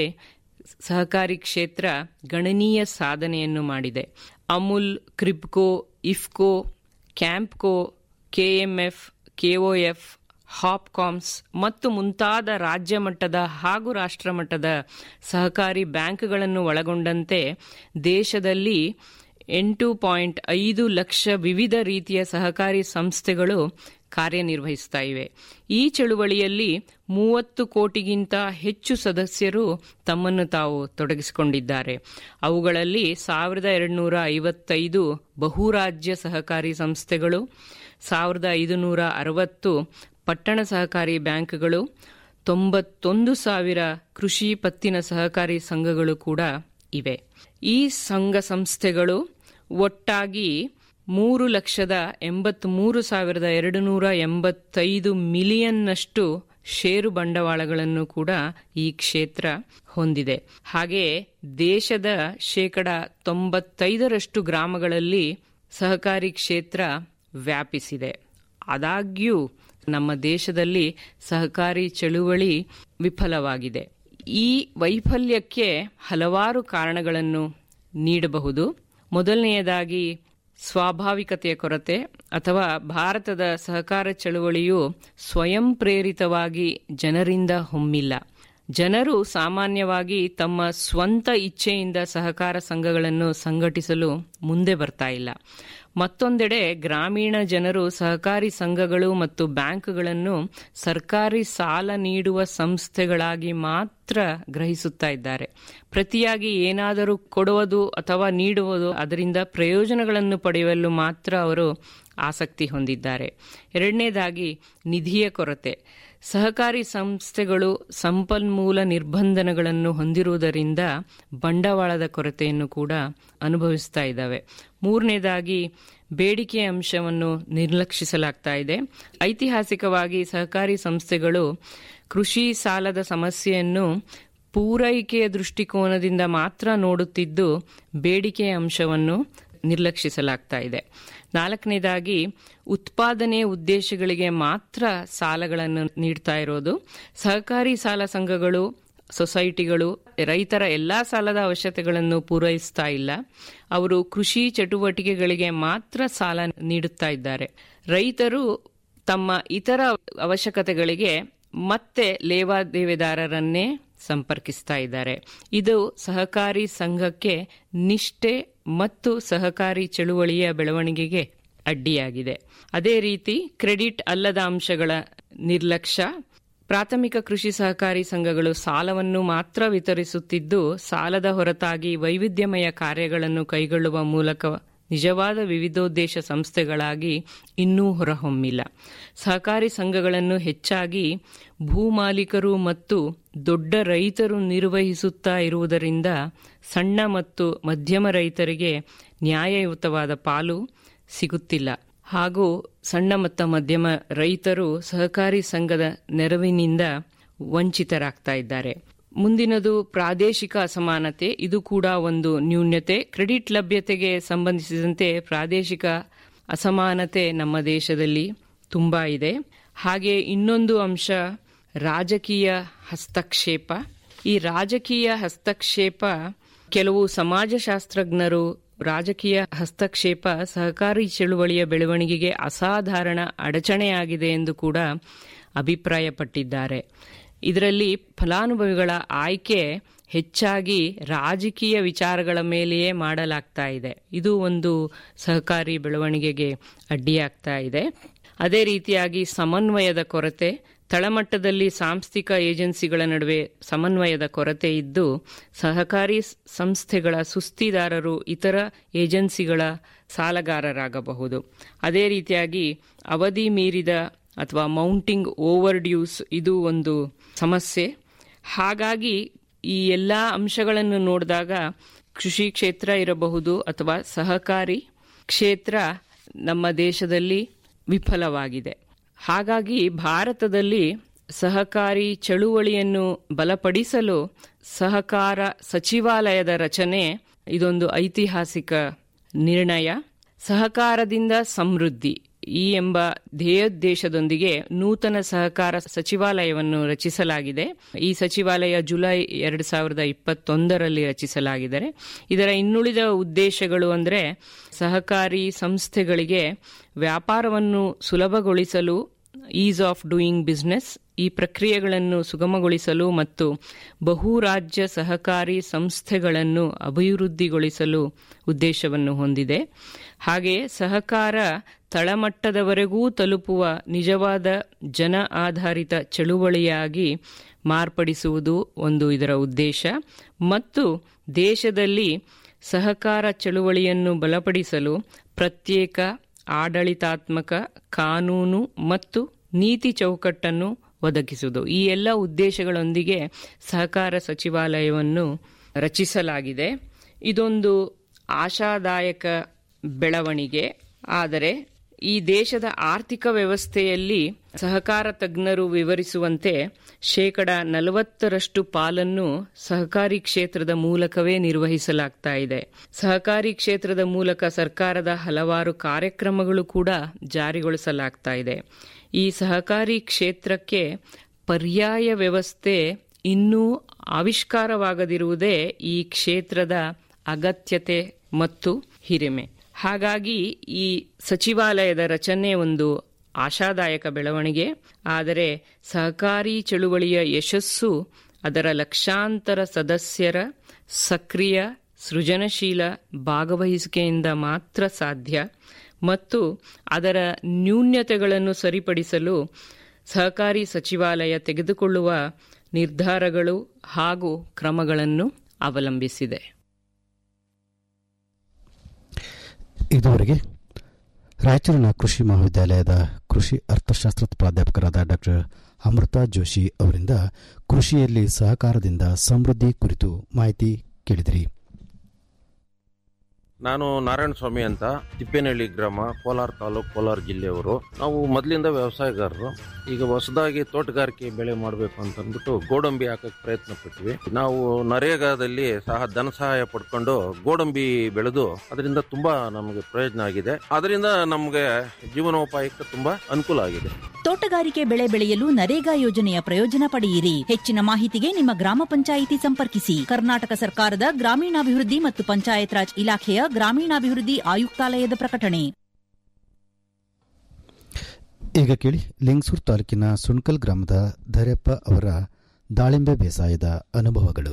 ಸಹಕಾರಿ ಕ್ಷೇತ್ರ ಗಣನೀಯ ಸಾಧನೆಯನ್ನು ಮಾಡಿದೆ ಅಮುಲ್ ಕ್ರಿಬ್ಕೋ ಇಫ್ಕೋ ಕ್ಯಾಂಪ್ಕೋ ಕೆಎಂಎಫ್ ಕೆಒಎಫ್ ಹಾಪ್ಕಾಮ್ಸ್ ಮತ್ತು ಮುಂತಾದ ರಾಜ್ಯ ಮಟ್ಟದ ಹಾಗೂ ರಾಷ್ಟ್ರ ಮಟ್ಟದ ಸಹಕಾರಿ ಬ್ಯಾಂಕ್ಗಳನ್ನು ಒಳಗೊಂಡಂತೆ ದೇಶದಲ್ಲಿ ಎಂಟು ಪಾಯಿಂಟ್ ಐದು ಲಕ್ಷ ವಿವಿಧ ರೀತಿಯ ಸಹಕಾರಿ ಸಂಸ್ಥೆಗಳು ಕಾರ್ಯನಿರ್ವಹಿಸ್ತಾ ಇವೆ ಈ ಚಳುವಳಿಯಲ್ಲಿ ಮೂವತ್ತು ಕೋಟಿಗಿಂತ ಹೆಚ್ಚು ಸದಸ್ಯರು ತಮ್ಮನ್ನು ತಾವು ತೊಡಗಿಸಿಕೊಂಡಿದ್ದಾರೆ ಅವುಗಳಲ್ಲಿ ಸಾವಿರದ ಎರಡುನೂರ ಐವತ್ತೈದು ಬಹುರಾಜ್ಯ ಸಹಕಾರಿ ಸಂಸ್ಥೆಗಳು ಸಾವಿರದ ಐದುನೂರ ಅರವತ್ತು ಪಟ್ಟಣ ಸಹಕಾರಿ ಬ್ಯಾಂಕ್ಗಳು ತೊಂಬತ್ತೊಂದು ಸಾವಿರ ಕೃಷಿ ಪತ್ತಿನ ಸಹಕಾರಿ ಸಂಘಗಳು ಕೂಡ ಇವೆ ಈ ಸಂಘ ಸಂಸ್ಥೆಗಳು ಒಟ್ಟಾಗಿ ಮೂರು ಲಕ್ಷದ ಎಂಬತ್ಮೂರು ಸಾವಿರದ ಎರಡು ನೂರ ಎಂಬತ್ತೈದು ಮಿಲಿಯನ್ನಷ್ಟು ಷೇರು ಬಂಡವಾಳಗಳನ್ನು ಕೂಡ ಈ ಕ್ಷೇತ್ರ ಹೊಂದಿದೆ ಹಾಗೆಯೇ ದೇಶದ ಶೇಕಡ ತೊಂಬತ್ತೈದರಷ್ಟು ಗ್ರಾಮಗಳಲ್ಲಿ ಸಹಕಾರಿ ಕ್ಷೇತ್ರ ವ್ಯಾಪಿಸಿದೆ ಆದಾಗ್ಯೂ ನಮ್ಮ ದೇಶದಲ್ಲಿ ಸಹಕಾರಿ ಚಳುವಳಿ ವಿಫಲವಾಗಿದೆ ಈ ವೈಫಲ್ಯಕ್ಕೆ ಹಲವಾರು ಕಾರಣಗಳನ್ನು ನೀಡಬಹುದು ಮೊದಲನೆಯದಾಗಿ ಸ್ವಾಭಾವಿಕತೆಯ ಕೊರತೆ ಅಥವಾ ಭಾರತದ ಸಹಕಾರ ಚಳುವಳಿಯು ಸ್ವಯಂ ಪ್ರೇರಿತವಾಗಿ ಜನರಿಂದ ಹೊಮ್ಮಿಲ್ಲ ಜನರು ಸಾಮಾನ್ಯವಾಗಿ ತಮ್ಮ ಸ್ವಂತ ಇಚ್ಛೆಯಿಂದ ಸಹಕಾರ ಸಂಘಗಳನ್ನು ಸಂಘಟಿಸಲು ಮುಂದೆ ಬರ್ತಾ ಇಲ್ಲ ಮತ್ತೊಂದೆಡೆ ಗ್ರಾಮೀಣ ಜನರು ಸಹಕಾರಿ ಸಂಘಗಳು ಮತ್ತು ಬ್ಯಾಂಕ್ಗಳನ್ನು ಸರ್ಕಾರಿ ಸಾಲ ನೀಡುವ ಸಂಸ್ಥೆಗಳಾಗಿ ಮಾತ್ರ ಗ್ರಹಿಸುತ್ತಾ ಇದ್ದಾರೆ ಪ್ರತಿಯಾಗಿ ಏನಾದರೂ ಕೊಡುವುದು ಅಥವಾ ನೀಡುವುದು ಅದರಿಂದ ಪ್ರಯೋಜನಗಳನ್ನು ಪಡೆಯಲು ಮಾತ್ರ ಅವರು ಆಸಕ್ತಿ ಹೊಂದಿದ್ದಾರೆ ಎರಡನೇದಾಗಿ ನಿಧಿಯ ಕೊರತೆ ಸಹಕಾರಿ ಸಂಸ್ಥೆಗಳು ಸಂಪನ್ಮೂಲ ನಿರ್ಬಂಧನಗಳನ್ನು ಹೊಂದಿರುವುದರಿಂದ ಬಂಡವಾಳದ ಕೊರತೆಯನ್ನು ಕೂಡ ಅನುಭವಿಸ್ತಾ ಇದ್ದಾವೆ ಮೂರನೇದಾಗಿ ಬೇಡಿಕೆ ಅಂಶವನ್ನು ನಿರ್ಲಕ್ಷಿಸಲಾಗ್ತಾ ಇದೆ ಐತಿಹಾಸಿಕವಾಗಿ ಸಹಕಾರಿ ಸಂಸ್ಥೆಗಳು ಕೃಷಿ ಸಾಲದ ಸಮಸ್ಯೆಯನ್ನು ಪೂರೈಕೆಯ ದೃಷ್ಟಿಕೋನದಿಂದ ಮಾತ್ರ ನೋಡುತ್ತಿದ್ದು ಬೇಡಿಕೆ ಅಂಶವನ್ನು ನಿರ್ಲಕ್ಷಿಸಲಾಗ್ತಾ ಇದೆ ನಾಲ್ಕನೇದಾಗಿ ಉತ್ಪಾದನೆ ಉದ್ದೇಶಗಳಿಗೆ ಮಾತ್ರ ಸಾಲಗಳನ್ನು ನೀಡ್ತಾ ಇರೋದು ಸಹಕಾರಿ ಸಾಲ ಸಂಘಗಳು ಸೊಸೈಟಿಗಳು ರೈತರ ಎಲ್ಲಾ ಸಾಲದ ಅವಶ್ಯಕತೆಗಳನ್ನು ಪೂರೈಸ್ತಾ ಇಲ್ಲ ಅವರು ಕೃಷಿ ಚಟುವಟಿಕೆಗಳಿಗೆ ಮಾತ್ರ ಸಾಲ ನೀಡುತ್ತಾ ಇದ್ದಾರೆ ರೈತರು ತಮ್ಮ ಇತರ ಅವಶ್ಯಕತೆಗಳಿಗೆ ಮತ್ತೆ ಲೇವಾದೇವಿದಾರರನ್ನೇ ಸಂಪರ್ಕಿಸ್ತಾ ಇದ್ದಾರೆ ಇದು ಸಹಕಾರಿ ಸಂಘಕ್ಕೆ ನಿಷ್ಠೆ ಮತ್ತು ಸಹಕಾರಿ ಚಳುವಳಿಯ ಬೆಳವಣಿಗೆಗೆ ಅಡ್ಡಿಯಾಗಿದೆ ಅದೇ ರೀತಿ ಕ್ರೆಡಿಟ್ ಅಲ್ಲದ ಅಂಶಗಳ ನಿರ್ಲಕ್ಷ್ಯ ಪ್ರಾಥಮಿಕ ಕೃಷಿ ಸಹಕಾರಿ ಸಂಘಗಳು ಸಾಲವನ್ನು ಮಾತ್ರ ವಿತರಿಸುತ್ತಿದ್ದು ಸಾಲದ ಹೊರತಾಗಿ ವೈವಿಧ್ಯಮಯ ಕಾರ್ಯಗಳನ್ನು ಕೈಗೊಳ್ಳುವ ಮೂಲಕ ನಿಜವಾದ ವಿವಿಧೋದ್ದೇಶ ಸಂಸ್ಥೆಗಳಾಗಿ ಇನ್ನೂ ಹೊರಹೊಮ್ಮಿಲ್ಲ ಸಹಕಾರಿ ಸಂಘಗಳನ್ನು ಹೆಚ್ಚಾಗಿ ಭೂಮಾಲೀಕರು ಮತ್ತು ದೊಡ್ಡ ರೈತರು ನಿರ್ವಹಿಸುತ್ತಾ ಇರುವುದರಿಂದ ಸಣ್ಣ ಮತ್ತು ಮಧ್ಯಮ ರೈತರಿಗೆ ನ್ಯಾಯಯುತವಾದ ಪಾಲು ಸಿಗುತ್ತಿಲ್ಲ ಹಾಗೂ ಸಣ್ಣ ಮತ್ತು ಮಧ್ಯಮ ರೈತರು ಸಹಕಾರಿ ಸಂಘದ ನೆರವಿನಿಂದ ವಂಚಿತರಾಗ್ತಾ ಇದ್ದಾರೆ ಮುಂದಿನದು ಪ್ರಾದೇಶಿಕ ಅಸಮಾನತೆ ಇದು ಕೂಡ ಒಂದು ನ್ಯೂನ್ಯತೆ ಕ್ರೆಡಿಟ್ ಲಭ್ಯತೆಗೆ ಸಂಬಂಧಿಸಿದಂತೆ ಪ್ರಾದೇಶಿಕ ಅಸಮಾನತೆ ನಮ್ಮ ದೇಶದಲ್ಲಿ ತುಂಬಾ ಇದೆ ಹಾಗೆ ಇನ್ನೊಂದು ಅಂಶ ರಾಜಕೀಯ ಹಸ್ತಕ್ಷೇಪ ಈ ರಾಜಕೀಯ ಹಸ್ತಕ್ಷೇಪ ಕೆಲವು ಸಮಾಜಶಾಸ್ತ್ರಜ್ಞರು ರಾಜಕೀಯ ಹಸ್ತಕ್ಷೇಪ ಸಹಕಾರಿ ಚಳುವಳಿಯ ಬೆಳವಣಿಗೆಗೆ ಅಸಾಧಾರಣ ಅಡಚಣೆಯಾಗಿದೆ ಎಂದು ಕೂಡ ಅಭಿಪ್ರಾಯಪಟ್ಟಿದ್ದಾರೆ ಇದರಲ್ಲಿ ಫಲಾನುಭವಿಗಳ ಆಯ್ಕೆ ಹೆಚ್ಚಾಗಿ ರಾಜಕೀಯ ವಿಚಾರಗಳ ಮೇಲೆಯೇ ಮಾಡಲಾಗ್ತಾ ಇದೆ ಇದು ಒಂದು ಸಹಕಾರಿ ಬೆಳವಣಿಗೆಗೆ ಅಡ್ಡಿಯಾಗ್ತಾ ಇದೆ ಅದೇ ರೀತಿಯಾಗಿ ಸಮನ್ವಯದ ಕೊರತೆ ತಳಮಟ್ಟದಲ್ಲಿ ಸಾಂಸ್ಥಿಕ ಏಜೆನ್ಸಿಗಳ ನಡುವೆ ಸಮನ್ವಯದ ಕೊರತೆ ಇದ್ದು ಸಹಕಾರಿ ಸಂಸ್ಥೆಗಳ ಸುಸ್ತಿದಾರರು ಇತರ ಏಜೆನ್ಸಿಗಳ ಸಾಲಗಾರರಾಗಬಹುದು ಅದೇ ರೀತಿಯಾಗಿ ಅವಧಿ ಮೀರಿದ ಅಥವಾ ಮೌಂಟಿಂಗ್ ಓವರ್ ಡ್ಯೂಸ್ ಇದು ಒಂದು ಸಮಸ್ಯೆ ಹಾಗಾಗಿ ಈ ಎಲ್ಲ ಅಂಶಗಳನ್ನು ನೋಡಿದಾಗ ಕೃಷಿ ಕ್ಷೇತ್ರ ಇರಬಹುದು ಅಥವಾ ಸಹಕಾರಿ ಕ್ಷೇತ್ರ ನಮ್ಮ ದೇಶದಲ್ಲಿ ವಿಫಲವಾಗಿದೆ ಹಾಗಾಗಿ ಭಾರತದಲ್ಲಿ ಸಹಕಾರಿ ಚಳುವಳಿಯನ್ನು ಬಲಪಡಿಸಲು ಸಹಕಾರ ಸಚಿವಾಲಯದ ರಚನೆ ಇದೊಂದು ಐತಿಹಾಸಿಕ ನಿರ್ಣಯ ಸಹಕಾರದಿಂದ ಸಮೃದ್ಧಿ ಈ ಎಂಬ ಧ್ಯೇಯೋದ್ದೇಶದೊಂದಿಗೆ ನೂತನ ಸಹಕಾರ ಸಚಿವಾಲಯವನ್ನು ರಚಿಸಲಾಗಿದೆ ಈ ಸಚಿವಾಲಯ ಜುಲೈ ಎರಡು ಸಾವಿರದ ಇಪ್ಪತ್ತೊಂದರಲ್ಲಿ ರಚಿಸಲಾಗಿದೆ ಇದರ ಇನ್ನುಳಿದ ಉದ್ದೇಶಗಳು ಅಂದರೆ ಸಹಕಾರಿ ಸಂಸ್ಥೆಗಳಿಗೆ ವ್ಯಾಪಾರವನ್ನು ಸುಲಭಗೊಳಿಸಲು ಈಸ್ ಆಫ್ ಡೂಯಿಂಗ್ ಬಿಸ್ನೆಸ್ ಈ ಪ್ರಕ್ರಿಯೆಗಳನ್ನು ಸುಗಮಗೊಳಿಸಲು ಮತ್ತು ಬಹುರಾಜ್ಯ ಸಹಕಾರಿ ಸಂಸ್ಥೆಗಳನ್ನು ಅಭಿವೃದ್ಧಿಗೊಳಿಸಲು ಉದ್ದೇಶವನ್ನು ಹೊಂದಿದೆ ಹಾಗೆಯೇ ಸಹಕಾರ ತಳಮಟ್ಟದವರೆಗೂ ತಲುಪುವ ನಿಜವಾದ ಜನ ಆಧಾರಿತ ಚಳುವಳಿಯಾಗಿ ಮಾರ್ಪಡಿಸುವುದು ಒಂದು ಇದರ ಉದ್ದೇಶ ಮತ್ತು ದೇಶದಲ್ಲಿ ಸಹಕಾರ ಚಳುವಳಿಯನ್ನು ಬಲಪಡಿಸಲು ಪ್ರತ್ಯೇಕ ಆಡಳಿತಾತ್ಮಕ ಕಾನೂನು ಮತ್ತು ನೀತಿ ಚೌಕಟ್ಟನ್ನು ಒದಗಿಸುವುದು ಈ ಎಲ್ಲ ಉದ್ದೇಶಗಳೊಂದಿಗೆ ಸಹಕಾರ ಸಚಿವಾಲಯವನ್ನು ರಚಿಸಲಾಗಿದೆ ಇದೊಂದು ಆಶಾದಾಯಕ ಬೆಳವಣಿಗೆ ಆದರೆ ಈ ದೇಶದ ಆರ್ಥಿಕ ವ್ಯವಸ್ಥೆಯಲ್ಲಿ ಸಹಕಾರ ತಜ್ಞರು ವಿವರಿಸುವಂತೆ ಶೇಕಡ ನಲವತ್ತರಷ್ಟು ಪಾಲನ್ನು ಸಹಕಾರಿ ಕ್ಷೇತ್ರದ ಮೂಲಕವೇ ನಿರ್ವಹಿಸಲಾಗ್ತಾ ಇದೆ ಸಹಕಾರಿ ಕ್ಷೇತ್ರದ ಮೂಲಕ ಸರ್ಕಾರದ ಹಲವಾರು ಕಾರ್ಯಕ್ರಮಗಳು ಕೂಡ ಜಾರಿಗೊಳಿಸಲಾಗ್ತಾ ಇದೆ ಈ ಸಹಕಾರಿ ಕ್ಷೇತ್ರಕ್ಕೆ ಪರ್ಯಾಯ ವ್ಯವಸ್ಥೆ ಇನ್ನೂ ಆವಿಷ್ಕಾರವಾಗದಿರುವುದೇ ಈ ಕ್ಷೇತ್ರದ ಅಗತ್ಯತೆ ಮತ್ತು ಹಿರಿಮೆ ಹಾಗಾಗಿ ಈ ಸಚಿವಾಲಯದ ರಚನೆ ಒಂದು ಆಶಾದಾಯಕ ಬೆಳವಣಿಗೆ ಆದರೆ ಸಹಕಾರಿ ಚಳುವಳಿಯ ಯಶಸ್ಸು ಅದರ ಲಕ್ಷಾಂತರ ಸದಸ್ಯರ ಸಕ್ರಿಯ ಸೃಜನಶೀಲ ಭಾಗವಹಿಸುವಿಕೆಯಿಂದ ಮಾತ್ರ ಸಾಧ್ಯ ಮತ್ತು ಅದರ ನ್ಯೂನ್ಯತೆಗಳನ್ನು ಸರಿಪಡಿಸಲು ಸಹಕಾರಿ ಸಚಿವಾಲಯ ತೆಗೆದುಕೊಳ್ಳುವ ನಿರ್ಧಾರಗಳು ಹಾಗೂ ಕ್ರಮಗಳನ್ನು ಅವಲಂಬಿಸಿದೆ ಇದುವರೆಗೆ ರಾಯಚೂರಿನ ಕೃಷಿ ಮಹಾವಿದ್ಯಾಲಯದ ಕೃಷಿ ಅರ್ಥಶಾಸ್ತ್ರ ಪ್ರಾಧ್ಯಾಪಕರಾದ ಡಾಕ್ಟರ್ ಅಮೃತಾ ಜೋಶಿ ಅವರಿಂದ ಕೃಷಿಯಲ್ಲಿ ಸಹಕಾರದಿಂದ ಸಮೃದ್ಧಿ ಕುರಿತು ಮಾಹಿತಿ ಕೇಳಿದಿರಿ ನಾನು ನಾರಾಯಣ ಸ್ವಾಮಿ ಅಂತ ತಿಪ್ಪೇನಹಳ್ಳಿ ಗ್ರಾಮ ಕೋಲಾರ ತಾಲೂಕು ಕೋಲಾರ ಜಿಲ್ಲೆಯವರು ನಾವು ಮೊದಲಿಂದ ವ್ಯವಸಾಯಗಾರರು ಈಗ ಹೊಸದಾಗಿ ತೋಟಗಾರಿಕೆ ಬೆಳೆ ಮಾಡಬೇಕು ಅಂತ ಅಂದ್ಬಿಟ್ಟು ಗೋಡಂಬಿ ಹಾಕಕ್ಕೆ ಪ್ರಯತ್ನ ಪಟ್ವಿ ನಾವು ನರೇಗಾದಲ್ಲಿ ಸಹ ಧನ ಸಹಾಯ ಪಡ್ಕೊಂಡು ಗೋಡಂಬಿ ಬೆಳೆದು ಅದರಿಂದ ತುಂಬಾ ನಮಗೆ ಪ್ರಯೋಜನ ಆಗಿದೆ ಅದರಿಂದ ನಮಗೆ ಜೀವನೋಪಾಯಕ್ಕೆ ತುಂಬಾ ಅನುಕೂಲ ಆಗಿದೆ ತೋಟಗಾರಿಕೆ ಬೆಳೆ ಬೆಳೆಯಲು ನರೇಗಾ ಯೋಜನೆಯ ಪ್ರಯೋಜನ ಪಡೆಯಿರಿ ಹೆಚ್ಚಿನ ಮಾಹಿತಿಗೆ ನಿಮ್ಮ ಗ್ರಾಮ ಪಂಚಾಯಿತಿ ಸಂಪರ್ಕಿಸಿ ಕರ್ನಾಟಕ ಸರ್ಕಾರದ ಗ್ರಾಮೀಣಾಭಿವೃದ್ಧಿ ಮತ್ತು ಪಂಚಾಯತ್ ರಾಜ್ ಇಲಾಖೆಯ ಗ್ರಾಮೀಣಾಭಿವೃದ್ಧಿ ಆಯುಕ್ತಾಲಯದ ಪ್ರಕಟಣೆ ಈಗ ಕೇಳಿ ಲಿಂಗಸೂರು ತಾಲೂಕಿನ ಸುಣ್ಕಲ್ ಗ್ರಾಮದ ಧರೆಪ್ಪ ಅವರ ದಾಳಿಂಬೆ ಬೇಸಾಯದ ಅನುಭವಗಳು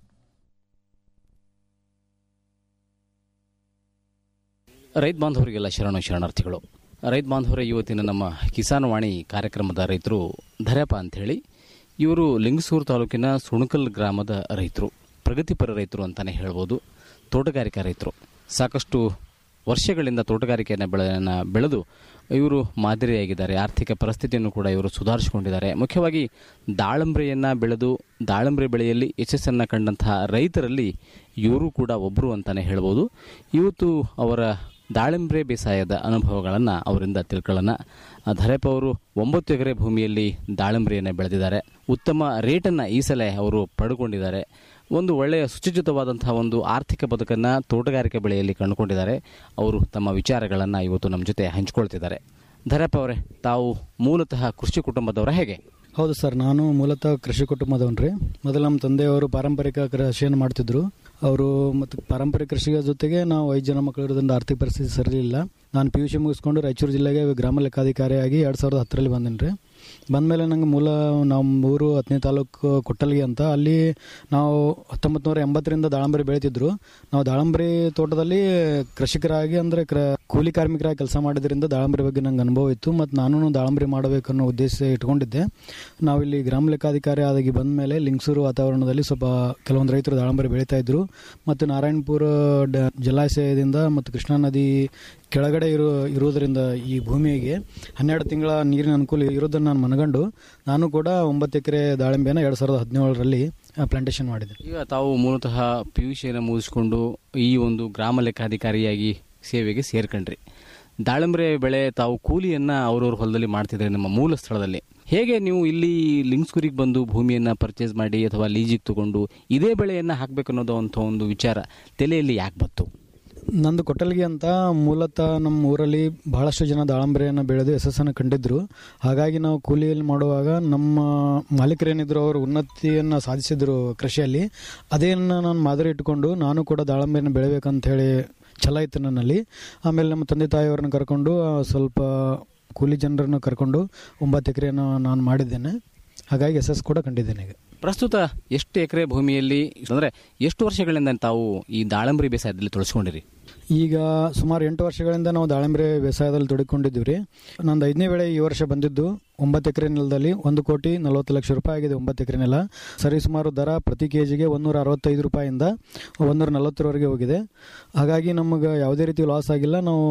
ರೈತ ಬಾಂಧವರಿಗೆಲ್ಲ ಶರಣ ಶರಣಾರ್ಥಿಗಳು ರೈತ ಬಾಂಧವರ ಇವತ್ತಿನ ನಮ್ಮ ಕಿಸಾನ್ ವಾಣಿ ಕಾರ್ಯಕ್ರಮದ ರೈತರು ಧರ್ಯಪ್ಪ ಅಂಥೇಳಿ ಇವರು ಲಿಂಗಸೂರು ತಾಲೂಕಿನ ಸುಣಕಲ್ ಗ್ರಾಮದ ರೈತರು ಪ್ರಗತಿಪರ ರೈತರು ಅಂತಲೇ ಹೇಳ್ಬೋದು ತೋಟಗಾರಿಕಾ ರೈತರು ಸಾಕಷ್ಟು ವರ್ಷಗಳಿಂದ ತೋಟಗಾರಿಕೆಯನ್ನು ಬೆಳೆಯನ್ನು ಬೆಳೆದು ಇವರು ಮಾದರಿಯಾಗಿದ್ದಾರೆ ಆರ್ಥಿಕ ಪರಿಸ್ಥಿತಿಯನ್ನು ಕೂಡ ಇವರು ಸುಧಾರಿಸಿಕೊಂಡಿದ್ದಾರೆ ಮುಖ್ಯವಾಗಿ ದಾಳಂಬ್ರೆಯನ್ನು ಬೆಳೆದು ದಾಳಂಬ್ರೆ ಬೆಳೆಯಲ್ಲಿ ಯಶಸ್ಸನ್ನು ಕಂಡಂತಹ ರೈತರಲ್ಲಿ ಇವರು ಕೂಡ ಒಬ್ಬರು ಅಂತಲೇ ಹೇಳ್ಬೋದು ಇವತ್ತು ಅವರ ದಾಳಿಂಬ್ರೆ ಬೇಸಾಯದ ಅನುಭವಗಳನ್ನು ಅವರಿಂದ ತಿಳ್ಕೊಳ್ಳೋಣ ಧರೆಪ್ಪ ಅವರು ಒಂಬತ್ತು ಎಕರೆ ಭೂಮಿಯಲ್ಲಿ ದಾಳಿಂಬ್ರೆಯನ್ನು ಬೆಳೆದಿದ್ದಾರೆ ಉತ್ತಮ ರೇಟನ್ನು ಈ ಸಲ ಅವರು ಪಡ್ಕೊಂಡಿದ್ದಾರೆ ಒಂದು ಒಳ್ಳೆಯ ಸುಚಿಜಿತವಾದಂತಹ ಒಂದು ಆರ್ಥಿಕ ಬದುಕನ್ನು ತೋಟಗಾರಿಕೆ ಬೆಳೆಯಲ್ಲಿ ಕಂಡುಕೊಂಡಿದ್ದಾರೆ ಅವರು ತಮ್ಮ ವಿಚಾರಗಳನ್ನು ಇವತ್ತು ನಮ್ಮ ಜೊತೆ ಹಂಚಿಕೊಳ್ತಿದ್ದಾರೆ ಧರಪ್ಪ ಅವರೇ ತಾವು ಮೂಲತಃ ಕೃಷಿ ಕುಟುಂಬದವರ ಹೇಗೆ ಹೌದು ಸರ್ ನಾನು ಮೂಲತಃ ಕೃಷಿ ಕುಟುಂಬದವನ್ರಿ ಮೊದಲು ನಮ್ಮ ತಂದೆಯವರು ಪಾರಂಪರಿಕ ಕೃಷಿಯನ್ನು ಮಾಡ್ತಿದ್ರು ಅವರು ಮತ್ತು ಪಾರಂಪರಿಕ ಕೃಷಿಯ ಜೊತೆಗೆ ನಾವು ಐದು ಜನ ಮಕ್ಕಳು ಇರೋದ್ರಿಂದ ಆರ್ಥಿಕ ಪರಿಸ್ಥಿತಿ ಸರಿಯಿಲ್ಲ ನಾನು ಪಿ ಯು ಸಿ ಮುಗಿಸ್ಕೊಂಡು ರಾಯಚೂರು ಜಿಲ್ಲೆಗೆ ಗ್ರಾಮ ಲೆಕ್ಕಾಧಿಕಾರಿಯಾಗಿ ಎರಡು ಸಾವಿರದ ಹತ್ತರಲ್ಲಿ ಬಂದೇನೆ ರೀ ಬಂದಮೇಲೆ ನಂಗೆ ಮೂಲ ನಮ್ಮ ಊರು ಹತ್ತನೇ ತಾಲೂಕು ಕೊಟ್ಟಲ್ಗಿ ಅಂತ ಅಲ್ಲಿ ನಾವು ಹತ್ತೊಂಬತ್ತು ನೂರ ಎಂಬತ್ತರಿಂದ ದಾಳಂಬರಿ ಬೆಳೀತಿದ್ರು ನಾವು ದಾಳಂಬರಿ ತೋಟದಲ್ಲಿ ಕೃಷಿಕರಾಗಿ ಅಂದರೆ ಕ್ರ ಕೂಲಿ ಕಾರ್ಮಿಕರಾಗಿ ಕೆಲಸ ಮಾಡಿದ್ರಿಂದ ದಾಳಂಬರಿ ಬಗ್ಗೆ ನಂಗೆ ಅನುಭವ ಇತ್ತು ಮತ್ತು ನಾನು ದಾಳಂಬರಿ ಮಾಡಬೇಕು ಅನ್ನೋ ಉದ್ದೇಶ ಇಟ್ಕೊಂಡಿದ್ದೆ ನಾವಿಲ್ಲಿ ಗ್ರಾಮ ಲೆಕ್ಕಾಧಿಕಾರಿ ಆದಾಗಿ ಬಂದ ಮೇಲೆ ಲಿಂಗಸೂರು ವಾತಾವರಣದಲ್ಲಿ ಸ್ವಲ್ಪ ಕೆಲವೊಂದು ರೈತರು ದಾಳಂಬರಿ ಬೆಳೀತಾ ಇದ್ರು ಮತ್ತು ನಾರಾಯಣಪುರ ಡ- ಜಲಾಶಯದಿಂದ ಮತ್ತು ಕೃಷ್ಣಾ ನದಿ ಕೆಳಗಡೆ ಇರೋ ಇರುವುದರಿಂದ ಈ ಭೂಮಿಗೆ ಹನ್ನೆರಡು ತಿಂಗಳ ನೀರಿನ ಅನುಕೂಲ ಇರೋದನ್ನು ನಾನು ಮನಗಂಡು ನಾನು ಕೂಡ ಒಂಬತ್ತು ಎಕರೆ ದಾಳಿಂಬೆನ ಎರಡು ಸಾವಿರದ ಹದಿನೇಳರಲ್ಲಿ ಪ್ಲಾಂಟೇಶನ್ ಮಾಡಿದೆ ಈಗ ತಾವು ಮೂಲತಃ ಪಿ ಯು ಸಿಯನ್ನು ಮುಗಿಸ್ಕೊಂಡು ಈ ಒಂದು ಗ್ರಾಮ ಲೆಕ್ಕಾಧಿಕಾರಿಯಾಗಿ ಸೇವೆಗೆ ಸೇರ್ಕೊಂಡ್ರಿ ದಾಳಿಂಬರೆ ಬೆಳೆ ತಾವು ಕೂಲಿಯನ್ನ ಅವ್ರವ್ರ ಹೊಲದಲ್ಲಿ ಮಾಡ್ತಿದ್ರೆ ನಮ್ಮ ಮೂಲ ಸ್ಥಳದಲ್ಲಿ ಹೇಗೆ ನೀವು ಇಲ್ಲಿ ಲಿಂಗ್ಸ್ಕೂರಿಗೆ ಬಂದು ಭೂಮಿಯನ್ನ ಪರ್ಚೇಸ್ ಮಾಡಿ ಅಥವಾ ಲೀಜಿಗೆ ತಗೊಂಡು ಇದೇ ಬೆಳೆಯನ್ನ ಹಾಕ್ಬೇಕು ಅನ್ನೋದು ಅಂತ ಒಂದು ವಿಚಾರ ತಲೆಯಲ್ಲಿ ಯಾಕೆ ಬಂತು ನಂದು ಕೊಟ್ಟಲ್ಗಿ ಅಂತ ಮೂಲತಃ ನಮ್ಮ ಊರಲ್ಲಿ ಬಹಳಷ್ಟು ಜನ ದಾಳಂಬರಿಯನ್ನು ಬೆಳೆದು ಯಶಸ್ಸನ್ನು ಕಂಡಿದ್ರು ಹಾಗಾಗಿ ನಾವು ಕೂಲಿಯಲ್ಲಿ ಮಾಡುವಾಗ ನಮ್ಮ ಮಾಲೀಕರೇನಿದ್ರು ಅವರು ಉನ್ನತಿಯನ್ನು ಸಾಧಿಸಿದ್ರು ಕೃಷಿಯಲ್ಲಿ ಅದೇನು ನಾನು ಮಾದರಿ ಇಟ್ಕೊಂಡು ನಾನು ಕೂಡ ದಾಳಂಬರಿಯನ್ನು ಬೆಳಿಬೇಕಂತ ಹೇಳಿ ಛಲ ಇತ್ತು ನನ್ನಲ್ಲಿ ಆಮೇಲೆ ನಮ್ಮ ತಂದೆ ತಾಯಿಯವರನ್ನ ಕರ್ಕೊಂಡು ಆ, ಸ್ವಲ್ಪ ಕೂಲಿ ಜನರನ್ನು ಕರ್ಕೊಂಡು ಒಂಬತ್ತು ಎಕರೆಯನ್ನು ನಾನು ಮಾಡಿದ್ದೇನೆ ಹಾಗಾಗಿ ಯಶಸ್ಸು ಕೂಡ ಕಂಡಿದ್ದೇನೆ ಈಗ ಪ್ರಸ್ತುತ ಎಷ್ಟು ಎಕರೆ ಭೂಮಿಯಲ್ಲಿ ಅಂದ್ರೆ ಎಷ್ಟು ವರ್ಷಗಳಿಂದ ತಾವು ಈ ದಾಳಂಬರಿ ಬೇಸಾಯದಲ್ಲಿ ತೊಳಸ್ಕೊಂಡಿರಿ ಈಗ ಸುಮಾರು ಎಂಟು ವರ್ಷಗಳಿಂದ ನಾವು ದಾಳಿಂಬೆ ಬೇಸಾಯದಲ್ಲಿ ತೊಡಗಿಕೊಂಡಿದ್ದೀವಿ ರೀ ನಂದು ಐದನೇ ಬೆಳೆ ಈ ವರ್ಷ ಬಂದಿದ್ದು ಒಂಬತ್ತು ಎಕರೆ ನೆಲದಲ್ಲಿ ಒಂದು ಕೋಟಿ ನಲವತ್ತು ಲಕ್ಷ ರೂಪಾಯಿ ಆಗಿದೆ ಒಂಬತ್ತು ಎಕರೆ ನೆಲ ಸರಿ ಸುಮಾರು ದರ ಪ್ರತಿ ಕೆ ಜಿಗೆ ಒಂದೂರ ಅರವತ್ತೈದು ರೂಪಾಯಿಂದ ಒಂದೂರ ನಲವತ್ತರವರೆಗೆ ಹೋಗಿದೆ ಹಾಗಾಗಿ ನಮಗೆ ಯಾವುದೇ ರೀತಿ ಲಾಸ್ ಆಗಿಲ್ಲ ನಾವು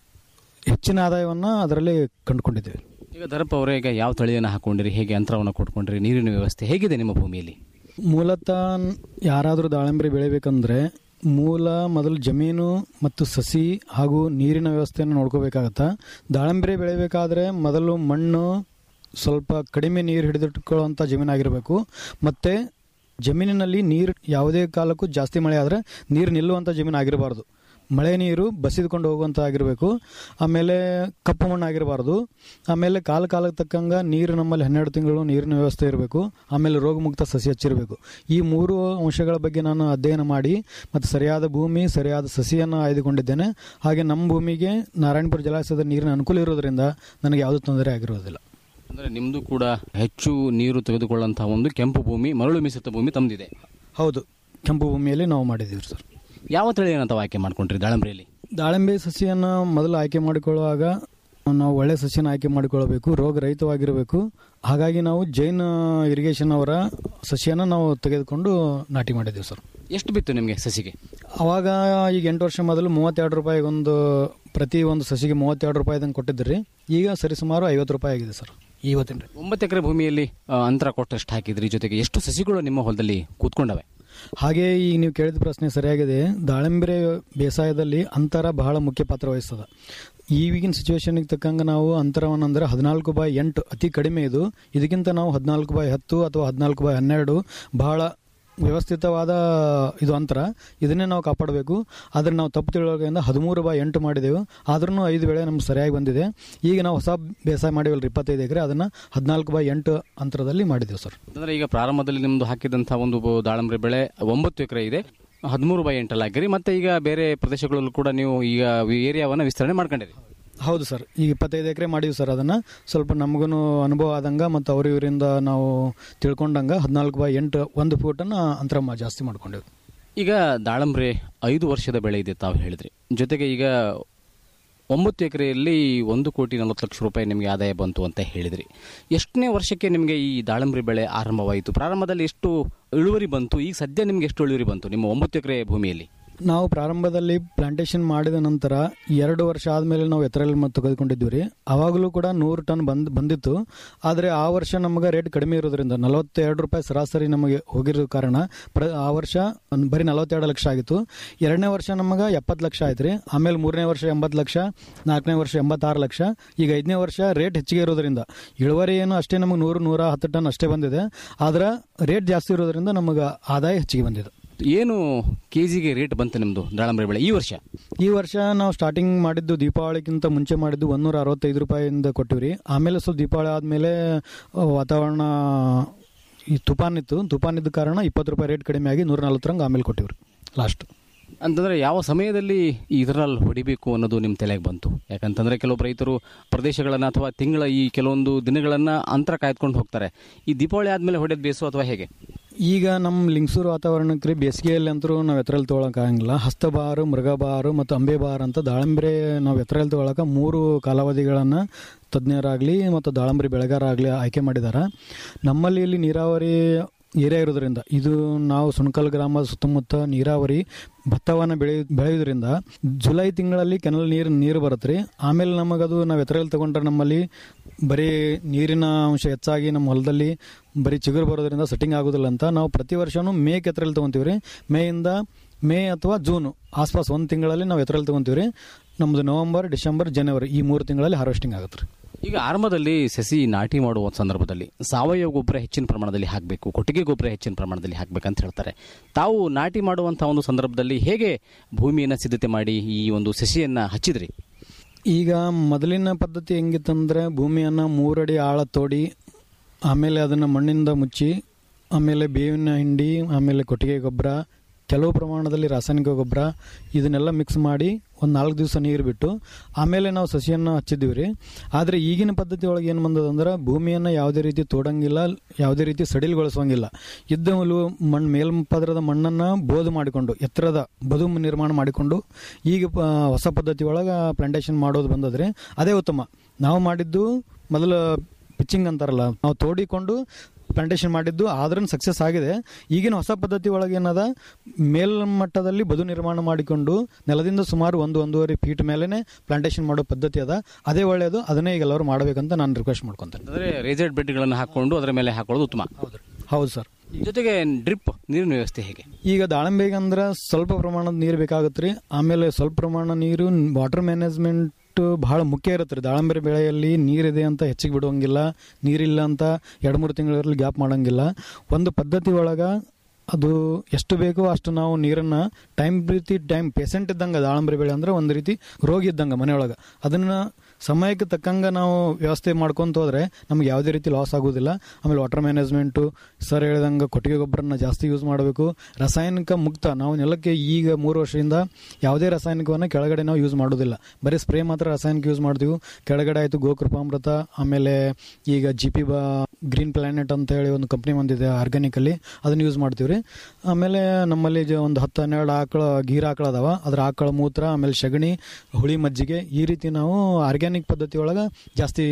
ಹೆಚ್ಚಿನ ಆದಾಯವನ್ನು ಅದರಲ್ಲಿ ಕಂಡುಕೊಂಡಿದ್ದೇವೆ ಈಗ ದರಪ್ಪ ಅವರೇ ಈಗ ಯಾವ ತಳಿಯನ್ನು ಹಾಕೊಂಡಿರಿ ಹೇಗೆ ಅಂತರವನ್ನು ಕೊಟ್ಕೊಂಡ್ರಿ ನೀರಿನ ವ್ಯವಸ್ಥೆ ಹೇಗಿದೆ ನಿಮ್ಮ ಭೂಮಿಯಲ್ಲಿ ಮೂಲತಃ ಯಾರಾದರೂ ದಾಳಿಂಬೆ ಬೆಳಿಬೇಕಂದ್ರೆ ಮೂಲ ಮೊದಲು ಜಮೀನು ಮತ್ತು ಸಸಿ ಹಾಗೂ ನೀರಿನ ವ್ಯವಸ್ಥೆಯನ್ನು ನೋಡ್ಕೋಬೇಕಾಗತ್ತೆ ದಾಳಿಂಬೆ ಬೆಳಿಬೇಕಾದ್ರೆ ಮೊದಲು ಮಣ್ಣು ಸ್ವಲ್ಪ ಕಡಿಮೆ ನೀರು ಹಿಡಿದಿಟ್ಕೊಳ್ಳುವಂಥ ಜಮೀನಾಗಿರಬೇಕು ಮತ್ತು ಜಮೀನಿನಲ್ಲಿ ನೀರು ಯಾವುದೇ ಕಾಲಕ್ಕೂ ಜಾಸ್ತಿ ಮಳೆ ಆದರೆ ನೀರು ನಿಲ್ಲುವಂಥ ಜಮೀನು ಆಗಿರಬಾರ್ದು ಮಳೆ ನೀರು ಬಸಿದುಕೊಂಡು ಹೋಗುವಂಥ ಆಗಿರಬೇಕು ಆಮೇಲೆ ಕಪ್ಪು ಮಣ್ಣು ಆಗಿರಬಾರ್ದು ಆಮೇಲೆ ಕಾಲ ಕಾಲಕ್ಕೆ ತಕ್ಕಂಗೆ ನೀರು ನಮ್ಮಲ್ಲಿ ಹನ್ನೆರಡು ತಿಂಗಳು ನೀರಿನ ವ್ಯವಸ್ಥೆ ಇರಬೇಕು ಆಮೇಲೆ ರೋಗಮುಕ್ತ ಸಸಿ ಹಚ್ಚಿರಬೇಕು ಈ ಮೂರು ಅಂಶಗಳ ಬಗ್ಗೆ ನಾನು ಅಧ್ಯಯನ ಮಾಡಿ ಮತ್ತು ಸರಿಯಾದ ಭೂಮಿ ಸರಿಯಾದ ಸಸಿಯನ್ನು ಆಯ್ದುಕೊಂಡಿದ್ದೇನೆ ಹಾಗೆ ನಮ್ಮ ಭೂಮಿಗೆ ನಾರಾಯಣಪುರ ಜಲಾಶಯದ ನೀರಿನ ಅನುಕೂಲ ಇರೋದರಿಂದ ನನಗೆ ಯಾವುದೇ ತೊಂದರೆ ಆಗಿರೋದಿಲ್ಲ ಅಂದ್ರೆ ನಿಮ್ದು ಕೂಡ ಹೆಚ್ಚು ನೀರು ತೆಗೆದುಕೊಳ್ಳುವಂತಹ ಒಂದು ಕೆಂಪು ಭೂಮಿ ಮರಳು ಮಿಶ್ರಿತ ಭೂಮಿ ತಮ್ದಿದೆ ಹೌದು ಕೆಂಪು ಭೂಮಿಯಲ್ಲಿ ನಾವು ಮಾಡಿದ್ದೀವಿ ಸರ್ ಯಾವ ತಳಿಯನ್ನು ತಾವು ಆಯ್ಕೆ ಮಾಡ್ಕೊಂಡ್ರಿ ದಾಳಂಬರಿಯಲ್ಲಿ ದಾಳಿಂಬೆ ಸಸಿಯನ್ನು ಮೊದಲು ಆಯ್ಕೆ ಮಾಡಿಕೊಳ್ಳುವಾಗ ನಾವು ಒಳ್ಳೆ ಸಸಿನ ಆಯ್ಕೆ ಮಾಡಿಕೊಳ್ಳಬೇಕು ರೋಗ ರಹಿತವಾಗಿರಬೇಕು ಹಾಗಾಗಿ ನಾವು ಜೈನ್ ಇರಿಗೇಷನ್ ಅವರ ಸಸಿಯನ್ನು ನಾವು ತೆಗೆದುಕೊಂಡು ನಾಟಿ ಮಾಡಿದ್ದೀವಿ ಸರ್ ಎಷ್ಟು ಬಿತ್ತು ನಿಮಗೆ ಸಸಿಗೆ ಅವಾಗ ಈಗ ಎಂಟು ವರ್ಷ ಮೊದಲು ಮೂವತ್ತೆರಡು ರೂಪಾಯಿಗೆ ಒಂದು ಪ್ರತಿ ಒಂದು ಸಸಿಗೆ ಮೂವತ್ತೆರಡು ರೂಪಾಯಿದಂಗೆ ಕೊಟ್ಟಿದ್ರಿ ಈಗ ಸರಿಸುಮಾರು ಐವತ್ತು ರೂಪಾಯಿ ಆಗಿದೆ ಸರ್ ಇವತ್ತಿನ ಒಂಬತ್ತು ಎಕರೆ ಭೂಮಿಯಲ್ಲಿ ಆ, ಅಂತರ ಕೊಟ್ಟಷ್ಟು ಹಾಕಿದ್ರಿ ಜೊತೆಗೆ ಎಷ್ಟು ಸಸಿಗಳು ನಿಮ್ಮ ಹೊಲದಲ್ಲಿ ಕೂತ್ಕೊಂಡವೆ ಹಾಗೆ ಈಗ ನೀವು ಕೇಳಿದ ಪ್ರಶ್ನೆ ಸರಿಯಾಗಿದೆ ದಾಳಿಂಬೆ ಬೇಸಾಯದಲ್ಲಿ ಅಂತರ ಬಹಳ ಮುಖ್ಯ ಪಾತ್ರ ವಹಿಸ್ತದೆ ಈಗಿನ ಸಿಚುವೇಶನ್ಗೆ ತಕ್ಕಂಗೆ ನಾವು ಅಂತರವನ್ನು ಅಂದರೆ ಹದಿನಾಲ್ಕು ಬೈ ಎಂಟು ಅತಿ ಕಡಿಮೆ ಇದು ಇದಕ್ಕಿಂತ ನಾವು ಹದಿನಾಲ್ಕು ಬೈ ಹತ್ತು ಅಥವಾ ಹದಿನಾಲ್ಕು ಬೈ ಹನ್ನೆರಡು ಬಹಳ ವ್ಯವಸ್ಥಿತವಾದ ಇದು ಅಂತರ ಇದನ್ನೇ ನಾವು ಕಾಪಾಡಬೇಕು ಆದರೆ ನಾವು ತಪ್ಪು ತಿಳುವಳಿಕೆಯಿಂದ ಹದಿಮೂರು ಬೈ ಎಂಟು ಮಾಡಿದೆವು ಆದ್ರೂ ಐದು ಬೆಳೆ ನಮ್ಗೆ ಸರಿಯಾಗಿ ಬಂದಿದೆ ಈಗ ನಾವು ಹೊಸ ಬೇಸಾಯ ಮಾಡಿವಲ್ರಿ ಇಪ್ಪತ್ತೈದು ಎಕರೆ ಅದನ್ನು ಹದಿನಾಲ್ಕು ಬೈ ಎಂಟು ಅಂತರದಲ್ಲಿ ಮಾಡಿದೆವು ಸರ್ ಅಂದ್ರೆ ಈಗ ಪ್ರಾರಂಭದಲ್ಲಿ ನಿಮ್ದು ಹಾಕಿದಂತಹ ಒಂದು ಬ- ದಾಳಂಬರಿ ಬೆಳೆ ಒಂಬತ್ತು ಎಕರೆ ಇದೆ ಹದಿಮೂರು ಬೈ ಎಂಟಲ್ಲಿ ಹಾಕಿರಿ ಮತ್ತೆ ಈಗ ಬೇರೆ ಪ್ರದೇಶಗಳಲ್ಲೂ ಕೂಡ ನೀವು ಈಗ ಏರಿಯಾವನ್ನ ವಿಸ್ತರಣೆ ಮಾಡ್ಕೊಂಡಿರಿ ಹೌದು ಸರ್ ಈಗ ಇಪ್ಪತ್ತೈದು ಎಕರೆ ಮಾಡೀವಿ ಸರ್ ಅದನ್ನು ಸ್ವಲ್ಪ ನಮಗೂ ಅನುಭವ ಆದಂಗೆ ಮತ್ತು ಅವ್ರ ಇವರಿಂದ ನಾವು ತಿಳ್ಕೊಂಡಂಗೆ ಹದಿನಾಲ್ಕು ಬೈ ಎಂಟು ಒಂದು ಫೂಟನ್ನು ಅಂತರ ಮಾ- ಜಾಸ್ತಿ ಮಾಡ್ಕೊಂಡೇವೆ ಈಗ ದಾಳಂಬ್ರೆ ಐದು ವರ್ಷದ ಬೆಳೆ ಇದೆ ತಾವು ಹೇಳಿದ್ರಿ ಜೊತೆಗೆ ಈಗ ಒಂಬತ್ತು ಎಕರೆಯಲ್ಲಿ ಒಂದು ಕೋಟಿ ನಲವತ್ತು ಲಕ್ಷ ರೂಪಾಯಿ ನಿಮಗೆ ಆದಾಯ ಬಂತು ಅಂತ ಹೇಳಿದ್ರಿ ಎಷ್ಟನೇ ವರ್ಷಕ್ಕೆ ನಿಮಗೆ ಈ ದಾಳಂಬ್ರಿ ಬೆಳೆ ಆರಂಭವಾಯಿತು ಪ್ರಾರಂಭದಲ್ಲಿ ಎಷ್ಟು ಇಳುವರಿ ಬಂತು ಈಗ ಸದ್ಯ ನಿಮಗೆ ಎಷ್ಟು ಇಳುವರಿ ಬಂತು ನಿಮ್ಮ ಒಂಬತ್ತು ಎಕರೆ ಭೂಮಿಯಲ್ಲಿ ನಾವು ಪ್ರಾರಂಭದಲ್ಲಿ ಪ್ಲಾಂಟೇಶನ್ ಮಾಡಿದ ನಂತರ ಎರಡು ವರ್ಷ ಆದಮೇಲೆ ನಾವು ಎತ್ತರಲ್ಲಿ ಮತ್ತು ತೆಗೆದುಕೊಂಡಿದ್ವಿ ರೀ ಆವಾಗಲೂ ಕೂಡ ನೂರು ಟನ್ ಬಂದ್ ಬಂದಿತ್ತು ಆದರೆ ಆ ವರ್ಷ ನಮಗೆ ರೇಟ್ ಕಡಿಮೆ ಇರೋದ್ರಿಂದ ನಲವತ್ತೆರಡು ರೂಪಾಯಿ ಸರಾಸರಿ ನಮಗೆ ಹೋಗಿರೋ ಕಾರಣ ಪ್ರ ಆ ವರ್ಷ ಬರೀ ನಲವತ್ತೆರಡು ಲಕ್ಷ ಆಗಿತ್ತು ಎರಡನೇ ವರ್ಷ ನಮಗೆ ಎಪ್ಪತ್ತು ಲಕ್ಷ ಆಯ್ತು ರೀ ಆಮೇಲೆ ಮೂರನೇ ವರ್ಷ ಎಂಬತ್ತು ಲಕ್ಷ ನಾಲ್ಕನೇ ವರ್ಷ ಎಂಬತ್ತಾರು ಲಕ್ಷ ಈಗ ಐದನೇ ವರ್ಷ ರೇಟ್ ಹೆಚ್ಚಿಗೆ ಇರೋದ್ರಿಂದ ಇಳುವರಿ ಏನು ಅಷ್ಟೇ ನಮಗೆ ನೂರು ನೂರ ಹತ್ತು ಟನ್ ಅಷ್ಟೇ ಬಂದಿದೆ ಆದ್ರೆ ರೇಟ್ ಜಾಸ್ತಿ ಇರೋದ್ರಿಂದ ನಮಗೆ ಆದಾಯ ಹೆಚ್ಚಿಗೆ ಬಂದಿದೆ ಏನು ಕೆಜಿಗೆ ರೇಟ್ ಬಂತು ನಿಮ್ಮದು ದಾಳಂಬ್ರಿ ಬೆಳೆ ಈ ವರ್ಷ ಈ ವರ್ಷ ನಾವು ಸ್ಟಾರ್ಟಿಂಗ್ ಮಾಡಿದ್ದು ದೀಪಾವಳಿಗಿಂತ ಮುಂಚೆ ಮಾಡಿದ್ದು ಒಂದೂರ ಅರವತ್ತೈದು ರೂಪಾಯಿಂದ ಕೊಟ್ಟಿವ್ರಿ ಆಮೇಲೆ ಸ್ವಲ್ಪ ದೀಪಾವಳಿ ಆದಮೇಲೆ ವಾತಾವರಣ ಈ ತುಫಾನ್ ಇತ್ತು ತುಫಾನ್ ಇದ್ದ ಕಾರಣ ಇಪ್ಪತ್ತು ರೂಪಾಯಿ ರೇಟ್ ಕಡಿಮೆ ಆಗಿ ನೂರ ನಲ್ವತ್ತರಂಗೆ ಆಮೇಲೆ ಕೊಟ್ಟಿವ್ರಿ ಲಾಸ್ಟ್ ಅಂತಂದ್ರೆ ಯಾವ ಸಮಯದಲ್ಲಿ ಇದರಲ್ಲಿ ಹೊಡಿಬೇಕು ಅನ್ನೋದು ನಿಮ್ಮ ತಲೆಗೆ ಬಂತು ಯಾಕಂತಂದ್ರೆ ಕೆಲವೊಬ್ಬ ರೈತರು ಪ್ರದೇಶಗಳನ್ನ ಅಥವಾ ತಿಂಗಳ ಈ ಕೆಲವೊಂದು ದಿನಗಳನ್ನ ಅಂತರ ಕಾಯ್ದುಕೊಂಡು ಹೋಗ್ತಾರೆ ಈ ದೀಪಾವಳಿ ಆದ್ಮೇಲೆ ಹೊಡೆದ್ ಬೇಸು ಅಥವಾ ಹೇಗೆ ಈಗ ನಮ್ಮ ಲಿಂಗಸೂರು ವಾತಾವರಣಕ್ಕೆ ಬೇಸಿಗೆಯಲ್ಲಿ ಅಂತೂ ನಾವು ಎತ್ತರಲ್ಲಿ ತೊಗೊಳಕ್ಕಾಗಂಗಿಲ್ಲ ಹಸ್ತಬಾರು ಮೃಗಬಾರು ಮತ್ತು ಅಂಬೆಬಾರ್ ಅಂತ ದಾಳಿಂಬ್ರೆ ನಾವು ಎತ್ತರಲ್ಲಿ ತೊಗೊಳಕ ಮೂರು ಕಾಲಾವಧಿಗಳನ್ನು ತಜ್ಞರಾಗಲಿ ಮತ್ತು ದಾಳಂಬ್ರಿ ಬೆಳೆಗಾರರಾಗಲಿ ಆಯ್ಕೆ ಮಾಡಿದ್ದಾರೆ ನಮ್ಮಲ್ಲಿ ಇಲ್ಲಿ ನೀರಾವರಿ ಏರಿಯಾ ಇರೋದ್ರಿಂದ ಇದು ನಾವು ಸುಣಕಲ್ ಗ್ರಾಮದ ಸುತ್ತಮುತ್ತ ನೀರಾವರಿ ಭತ್ತವನ್ನು ಬೆಳೆ ಬೆಳೆಯೋದ್ರಿಂದ ಜುಲೈ ತಿಂಗಳಲ್ಲಿ ಕೆನಲ್ ನೀರು ನೀರು ಬರುತ್ತೆ ರೀ ಆಮೇಲೆ ನಮಗದು ನಾವು ಎತ್ತರಲ್ಲಿ ತಗೊಂಡ್ರೆ ನಮ್ಮಲ್ಲಿ ಬರೀ ನೀರಿನ ಅಂಶ ಹೆಚ್ಚಾಗಿ ನಮ್ಮ ಹೊಲದಲ್ಲಿ ಬರೀ ಚಿಗುರು ಬರೋದ್ರಿಂದ ಸೆಟ್ಟಿಂಗ್ ಆಗೋದಿಲ್ಲ ಅಂತ ನಾವು ಪ್ರತಿ ವರ್ಷವೂ ಮೇ ಎತ್ತರಲ್ಲಿ ತೊಗೊತೀವಿ ರೀ ಮೇಯಿಂದ ಮೇ ಅಥವಾ ಜೂನು ಆಸ್ಪಾಸ್ ಒಂದು ತಿಂಗಳಲ್ಲಿ ನಾವು ಎತ್ತರಲ್ಲಿ ತೊಗೊತೀವಿ ರೀ ನಮ್ಮದು ನವೆಂಬರ್ ಡಿಸೆಂಬರ್ ಜನವರಿ ಈ ಮೂರು ತಿಂಗಳಲ್ಲಿ ಹಾರ್ವೆಸ್ಟಿಂಗ್ ಆಗುತ್ತೆ ರೀ ಈಗ ಆರಂಭದಲ್ಲಿ ಸಸಿ ನಾಟಿ ಮಾಡುವ ಸಂದರ್ಭದಲ್ಲಿ ಸಾವಯವ ಗೊಬ್ಬರ ಹೆಚ್ಚಿನ ಪ್ರಮಾಣದಲ್ಲಿ ಹಾಕಬೇಕು ಕೊಟ್ಟಿಗೆ ಗೊಬ್ಬರ ಹೆಚ್ಚಿನ ಪ್ರಮಾಣದಲ್ಲಿ ಹಾಕಬೇಕಂತ ಹೇಳ್ತಾರೆ ತಾವು ನಾಟಿ ಮಾಡುವಂತಹ ಒಂದು ಸಂದರ್ಭದಲ್ಲಿ ಹೇಗೆ ಭೂಮಿಯನ್ನು ಸಿದ್ಧತೆ ಮಾಡಿ ಈ ಒಂದು ಸಸಿಯನ್ನ ಹಚ್ಚಿದ್ರಿ ಈಗ ಮೊದಲಿನ ಪದ್ಧತಿ ಹೆಂಗಿತ್ತಂದ್ರೆ ಭೂಮಿಯನ್ನು ಮೂರಡಿ ಆಳ ತೋಡಿ ಆಮೇಲೆ ಅದನ್ನು ಮಣ್ಣಿಂದ ಮುಚ್ಚಿ ಆಮೇಲೆ ಬೇವಿನ ಹಿಂಡಿ ಆಮೇಲೆ ಕೊಟ್ಟಿಗೆ ಗೊಬ್ಬರ ಕೆಲವು ಪ್ರಮಾಣದಲ್ಲಿ ರಾಸಾಯನಿಕ ಗೊಬ್ಬರ ಇದನ್ನೆಲ್ಲ ಮಿಕ್ಸ್ ಮಾಡಿ ಒಂದು ನಾಲ್ಕು ದಿವಸ ನೀರು ಬಿಟ್ಟು ಆಮೇಲೆ ನಾವು ಸಸಿಯನ್ನು ಹಚ್ಚಿದ್ದೀವಿ ರೀ ಆದರೆ ಈಗಿನ ಪದ್ಧತಿ ಒಳಗೆ ಏನು ಬಂದದಂದ್ರೆ ಭೂಮಿಯನ್ನು ಯಾವುದೇ ರೀತಿ ತೋಡಂಗಿಲ್ಲ ಯಾವುದೇ ರೀತಿ ಸಡಿಲಗೊಳಿಸೋಂಗಿಲ್ಲ ಇದ್ದ ಹುಲ್ಲು ಮಣ್ಣು ಮೇಲ್ಪದರದ ಮಣ್ಣನ್ನು ಬೋಧು ಮಾಡಿಕೊಂಡು ಎತ್ತರದ ಬದು ನಿರ್ಮಾಣ ಮಾಡಿಕೊಂಡು ಈಗ ಪ- ಹೊಸ ಪದ್ಧತಿ ಒಳಗೆ ಪ್ಲಾಂಟೇಶನ್ ಮಾಡೋದು ಬಂದದ್ರಿ ಅದೇ ಉತ್ತಮ ನಾವು ಮಾಡಿದ್ದು ಮೊದಲು ಪಿಚ್ಚಿಂಗ್ ಅಂತಾರಲ್ಲ ನಾವು ತೋಡಿಕೊಂಡು ಪ್ಲಾಂಟೇಶನ್ ಮಾಡಿದ್ದು ಆದ್ರೂ ಸಕ್ಸಸ್ ಆಗಿದೆ ಈಗಿನ ಹೊಸ ಪದ್ಧತಿ ಒಳಗೆ ಏನದ ಮೇಲ್ಮಟ್ಟದಲ್ಲಿ ಬದು ನಿರ್ಮಾಣ ಮಾಡಿಕೊಂಡು ನೆಲದಿಂದ ಸುಮಾರು ಒಂದು ಒಂದೂವರೆ ಫೀಟ್ ಮೇಲೆನೆ ಪ್ಲಾಂಟೇಶನ್ ಮಾಡೋ ಪದ್ಧತಿ ಅದ ಅದೇ ಒಳ್ಳೆಯದು ಅದನ್ನೇ ಈಗ ಎಲ್ಲರೂ ಮಾಡಬೇಕಂತ ನಾನು ರಿಕ್ವೆಸ್ಟ್ ಮಾಡ್ಕೊಂತೇನೆ ಅಂದ್ರೆ ರೇಜೆಡ್ ಬೆಡ್ಗಳನ್ನು ಹಾಕೊಂಡು ಅದರ ಮೇಲೆ ಹಾಕೊಳ್ಳೋದು ಉತ್ತಮ ಹೌದು ಸರ್ ಜೊತೆಗೆ ಡ್ರಿಪ್ ನೀರಿನ ವ್ಯವಸ್ಥೆ ಹೇಗೆ ಈಗ ದಾಳಿಂಬೆಗೆ ಅಂದ್ರೆ ಸ್ವಲ್ಪ ಪ್ರಮಾಣದ ನೀರು ಬೇಕಾಗುತ್ತೆ ರೀ ಆಮೇಲೆ ಸ್ವಲ್ಪ ಪ್ರಮಾಣ ನೀರು ವಾಟರ್ ಮ್ಯಾನೇಜ್ಮೆಂಟ್ ಬಹಳ ಮುಖ್ಯ ಇರುತ್ತೆ ರೀ ದಾಳಿಂಬೆ ಬೆಳೆಯಲ್ಲಿ ನೀರಿದೆ ಅಂತ ಹೆಚ್ಚಿಗೆ ಬಿಡುವಂಗಿಲ್ಲ ನೀರಿಲ್ಲ ಅಂತ ಎರಡು ಮೂರು ತಿಂಗಳಲ್ಲಿ ಗ್ಯಾಪ್ ಮಾಡಂಗಿಲ್ಲ ಒಂದು ಪದ್ಧತಿ ಒಳಗೆ ಅದು ಎಷ್ಟು ಬೇಕೋ ಅಷ್ಟು ನಾವು ನೀರನ್ನು ಟೈಮ್ ರೀತಿ ಟೈಮ್ ಪೇಷಂಟ್ ಇದ್ದಂಗೆ ದಾಳಂಬರಿ ಬೆಳೆ ಅಂದ್ರೆ ಒಂದು ರೀತಿ ರೋಗಿ ಇದ್ದಂಗೆ ಮನೆಯೊಳಗೆ ಅದನ್ನು ಸಮಯಕ್ಕೆ ತಕ್ಕಂಗೆ ನಾವು ವ್ಯವಸ್ಥೆ ಮಾಡ್ಕೊಂತ ಹೋದ್ರೆ ನಮ್ಗೆ ಯಾವುದೇ ರೀತಿ ಲಾಸ್ ಆಗೋದಿಲ್ಲ ಆಮೇಲೆ ವಾಟರ್ ಮ್ಯಾನೇಜ್ಮೆಂಟು ಸರ್ ಹೇಳ್ದಂಗೆ ಕೊಟ್ಟಿಗೆ ಗೊಬ್ಬರನ ಜಾಸ್ತಿ ಯೂಸ್ ಮಾಡಬೇಕು ರಾಸಾಯನಿಕ ಮುಕ್ತ ನಾವು ನೆಲಕ್ಕೆ ಈಗ ಮೂರು ವರ್ಷದಿಂದ ಯಾವುದೇ ರಾಸಾಯನಿಕವನ್ನು ಕೆಳಗಡೆ ನಾವು ಯೂಸ್ ಮಾಡೋದಿಲ್ಲ ಬರೀ ಸ್ಪ್ರೇ ಮಾತ್ರ ರಾಸಾಯನಿಕ ಯೂಸ್ ಮಾಡ್ತೀವಿ ಕೆಳಗಡೆ ಆಯಿತು ಗೋಕೃಪಾಮೃತ ಆಮೇಲೆ ಈಗ ಜಿ ಪಿ ಬಾ ಗ್ರೀನ್ ಪ್ಲಾನೆಟ್ ಅಂತ ಹೇಳಿ ಒಂದು ಕಂಪ್ನಿ ಬಂದಿದೆ ಆರ್ಗ್ಯಾನಿಕಲ್ಲಿ ಅದನ್ನು ಯೂಸ್ ಮಾಡ್ತೀವಿ ರೀ ಆಮೇಲೆ ನಮ್ಮಲ್ಲಿ ಜ- ಒಂದು ಹತ್ತು ಹನ್ನೆರಡು ಆಕಳ ಗೀರ್ ಆಕಳ ಅದಾವ ಅದ್ರ ಆಕಳ ಮೂತ್ರ ಆಮೇಲೆ ಸಗಣಿ ಹುಳಿ ಮಜ್ಜಿಗೆ ಈ ರೀತಿ ನಾವು ಆರ್ಗ್ಯಾನಿಕ್ ಪದ್ಧತಿ ಒಳಗೆ ಜಾಸ್ತಿ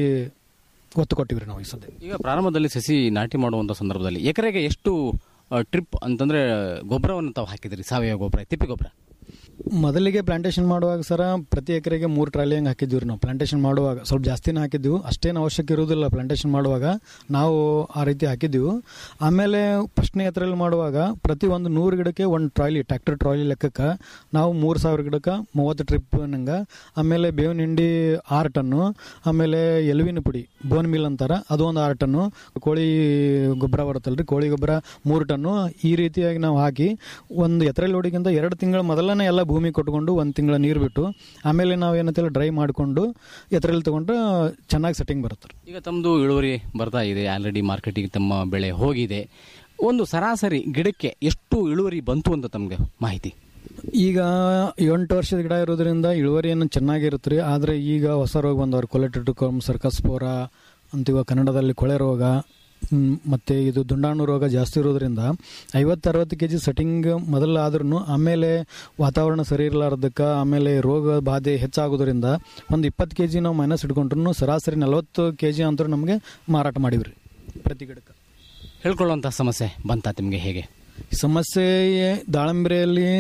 ಒತ್ತು ಕೊಟ್ಟಿವಿ ರೀ ನಾವು ಈ ಸದ್ಯ ಈಗ ಪ್ರಾರಂಭದಲ್ಲಿ ಸಸಿ ನಾಟಿ ಮಾಡುವಂಥ ಸಂದರ್ಭದಲ್ಲಿ ಎಕರೆಗೆ ಎಷ್ಟು ಟ್ರಿಪ್ ಅಂತಂದ್ರೆ ಗೊಬ್ಬರವನ್ನು ತಾವು ಹಾಕಿದ್ರಿ ಸಾವಯವ ಗೊಬ್ಬರ ತಿಪ್ಪಿ ಗೊಬ್ಬರ ಮೊದಲಿಗೆ ಪ್ಲಾಂಟೇಶನ್ ಮಾಡುವಾಗ ಸರ ಪ್ರತಿ ಎಕರೆಗೆ ಮೂರು ಟ್ರಾಲಿ ಹಂಗೆ ಹಾಕಿದ್ವಿ ನಾವು ಪ್ಲಾಂಟೇಶನ್ ಮಾಡುವಾಗ ಸ್ವಲ್ಪ ಜಾಸ್ತಿನೇ ಹಾಕಿದ್ವಿ ಅಷ್ಟೇನು ಅವಶ್ಯಕ ಇರುವುದಿಲ್ಲ ಪ್ಲಾಂಟೇಶನ್ ಮಾಡುವಾಗ ನಾವು ಆ ರೀತಿ ಹಾಕಿದ್ವಿ ಆಮೇಲೆ ಫಸ್ಟ್ನೇ ಎತ್ತರಲ್ಲಿ ಮಾಡುವಾಗ ಪ್ರತಿ ಒಂದು ನೂರು ಗಿಡಕ್ಕೆ ಒಂದು ಟ್ರಾಲಿ ಟ್ರ್ಯಾಕ್ಟರ್ ಟ್ರಾಲಿ ಲೆಕ್ಕಕ್ಕೆ ನಾವು ಮೂರು ಸಾವಿರ ಗಿಡಕ್ಕೆ ಮೂವತ್ತು ಟ್ರಿಪ್ ನಂಗೆ ಆಮೇಲೆ ಬೇವಿನ ಹಿಂಡಿ ಆರು ಟನ್ನು ಆಮೇಲೆ ಎಲುವಿನ ಪುಡಿ ಬೋನ್ ಮಿಲ್ ಅಂತಾರ ಅದು ಒಂದು ಆರು ಟನ್ನು ಕೋಳಿ ಗೊಬ್ಬರ ಬರುತ್ತಲ್ರಿ ಕೋಳಿ ಗೊಬ್ಬರ ಮೂರು ಟನ್ನು ಈ ರೀತಿಯಾಗಿ ನಾವು ಹಾಕಿ ಒಂದು ಎತ್ತರಲ್ಲಿ ಹೊಡಿಗಿಂತ ಎರಡು ತಿಂಗಳ ಮೊದಲನೇ ಎಲ್ಲ ಭೂಮಿ ಕೊಟ್ಕೊಂಡು ಒಂದು ತಿಂಗಳ ನೀರು ಬಿಟ್ಟು ಆಮೇಲೆ ನಾವು ಏನಂತೆಲ್ಲ ಡ್ರೈ ಮಾಡಿಕೊಂಡು ಎತ್ತರಲ್ಲಿ ತಗೊಂಡ್ರೆ ಚೆನ್ನಾಗಿ ಸೆಟ್ಟಿಂಗ್ ಬರುತ್ತೆ ಈಗ ತಮ್ಮದು ಇಳುವರಿ ಬರ್ತಾ ಇದೆ ಆಲ್ರೆಡಿ ಮಾರ್ಕೆಟಿಗೆ ತಮ್ಮ ಬೆಳೆ ಹೋಗಿದೆ ಒಂದು ಸರಾಸರಿ ಗಿಡಕ್ಕೆ ಎಷ್ಟು ಇಳುವರಿ ಬಂತು ಅಂತ ತಮಗೆ ಮಾಹಿತಿ ಈಗ ಎಂಟು ವರ್ಷದ ಗಿಡ ಇರೋದ್ರಿಂದ ಇಳುವರಿಯನ್ನು ಚೆನ್ನಾಗಿರುತ್ತೆ ರೀ ಆದರೆ ಈಗ ಹೊಸ ರೋಗ ಬಂದವ್ರು ಕೊಲೆಟಿಟುಕಮ್ ಸರ್ಕಸ್ಪೋರ ಅಂತೀವ ಕನ್ನಡದಲ್ಲಿ ಕೊಳೆ ರೋಗ ಮ್, ಮತ್ತೆ ಇದು ದುಂಡಾಣು ರೋಗ ಜಾಸ್ತಿ ಇರೋದ್ರಿಂದ ಐವತ್ತು ಅರವತ್ತು ಕೆ ಜಿ ಸೆಟ್ಟಿಂಗ್ ಮೊದಲಾದ್ರೂ ಆಮೇಲೆ ವಾತಾವರಣ ಸರಿ ಇರಲಾರ್ದಕ್ಕೆ ಆಮೇಲೆ ರೋಗ ಬಾಧೆ ಹೆಚ್ಚಾಗೋದ್ರಿಂದ ಒಂದು ಇಪ್ಪತ್ತು ಕೆ ಜಿ ನಾವು ಮೈನಸ್ ಇಟ್ಕೊಂಡ್ರು ಸರಾಸರಿ ನಲವತ್ತು ಕೆ ಜಿ ಅಂತೂ ನಮಗೆ ಮಾರಾಟ ಮಾಡಿವ್ರಿ ಪ್ರತಿ ಗಿಡಕ್ಕೆ ಹೇಳ್ಕೊಳ್ಳುವಂಥ ಸಮಸ್ಯೆ ಬಂತ ನಿಮಗೆ ಹೇಗೆ ಸಮಸ್ಯೆ ದಾಳಂಬ್ರೆಯಲ್ಲಿ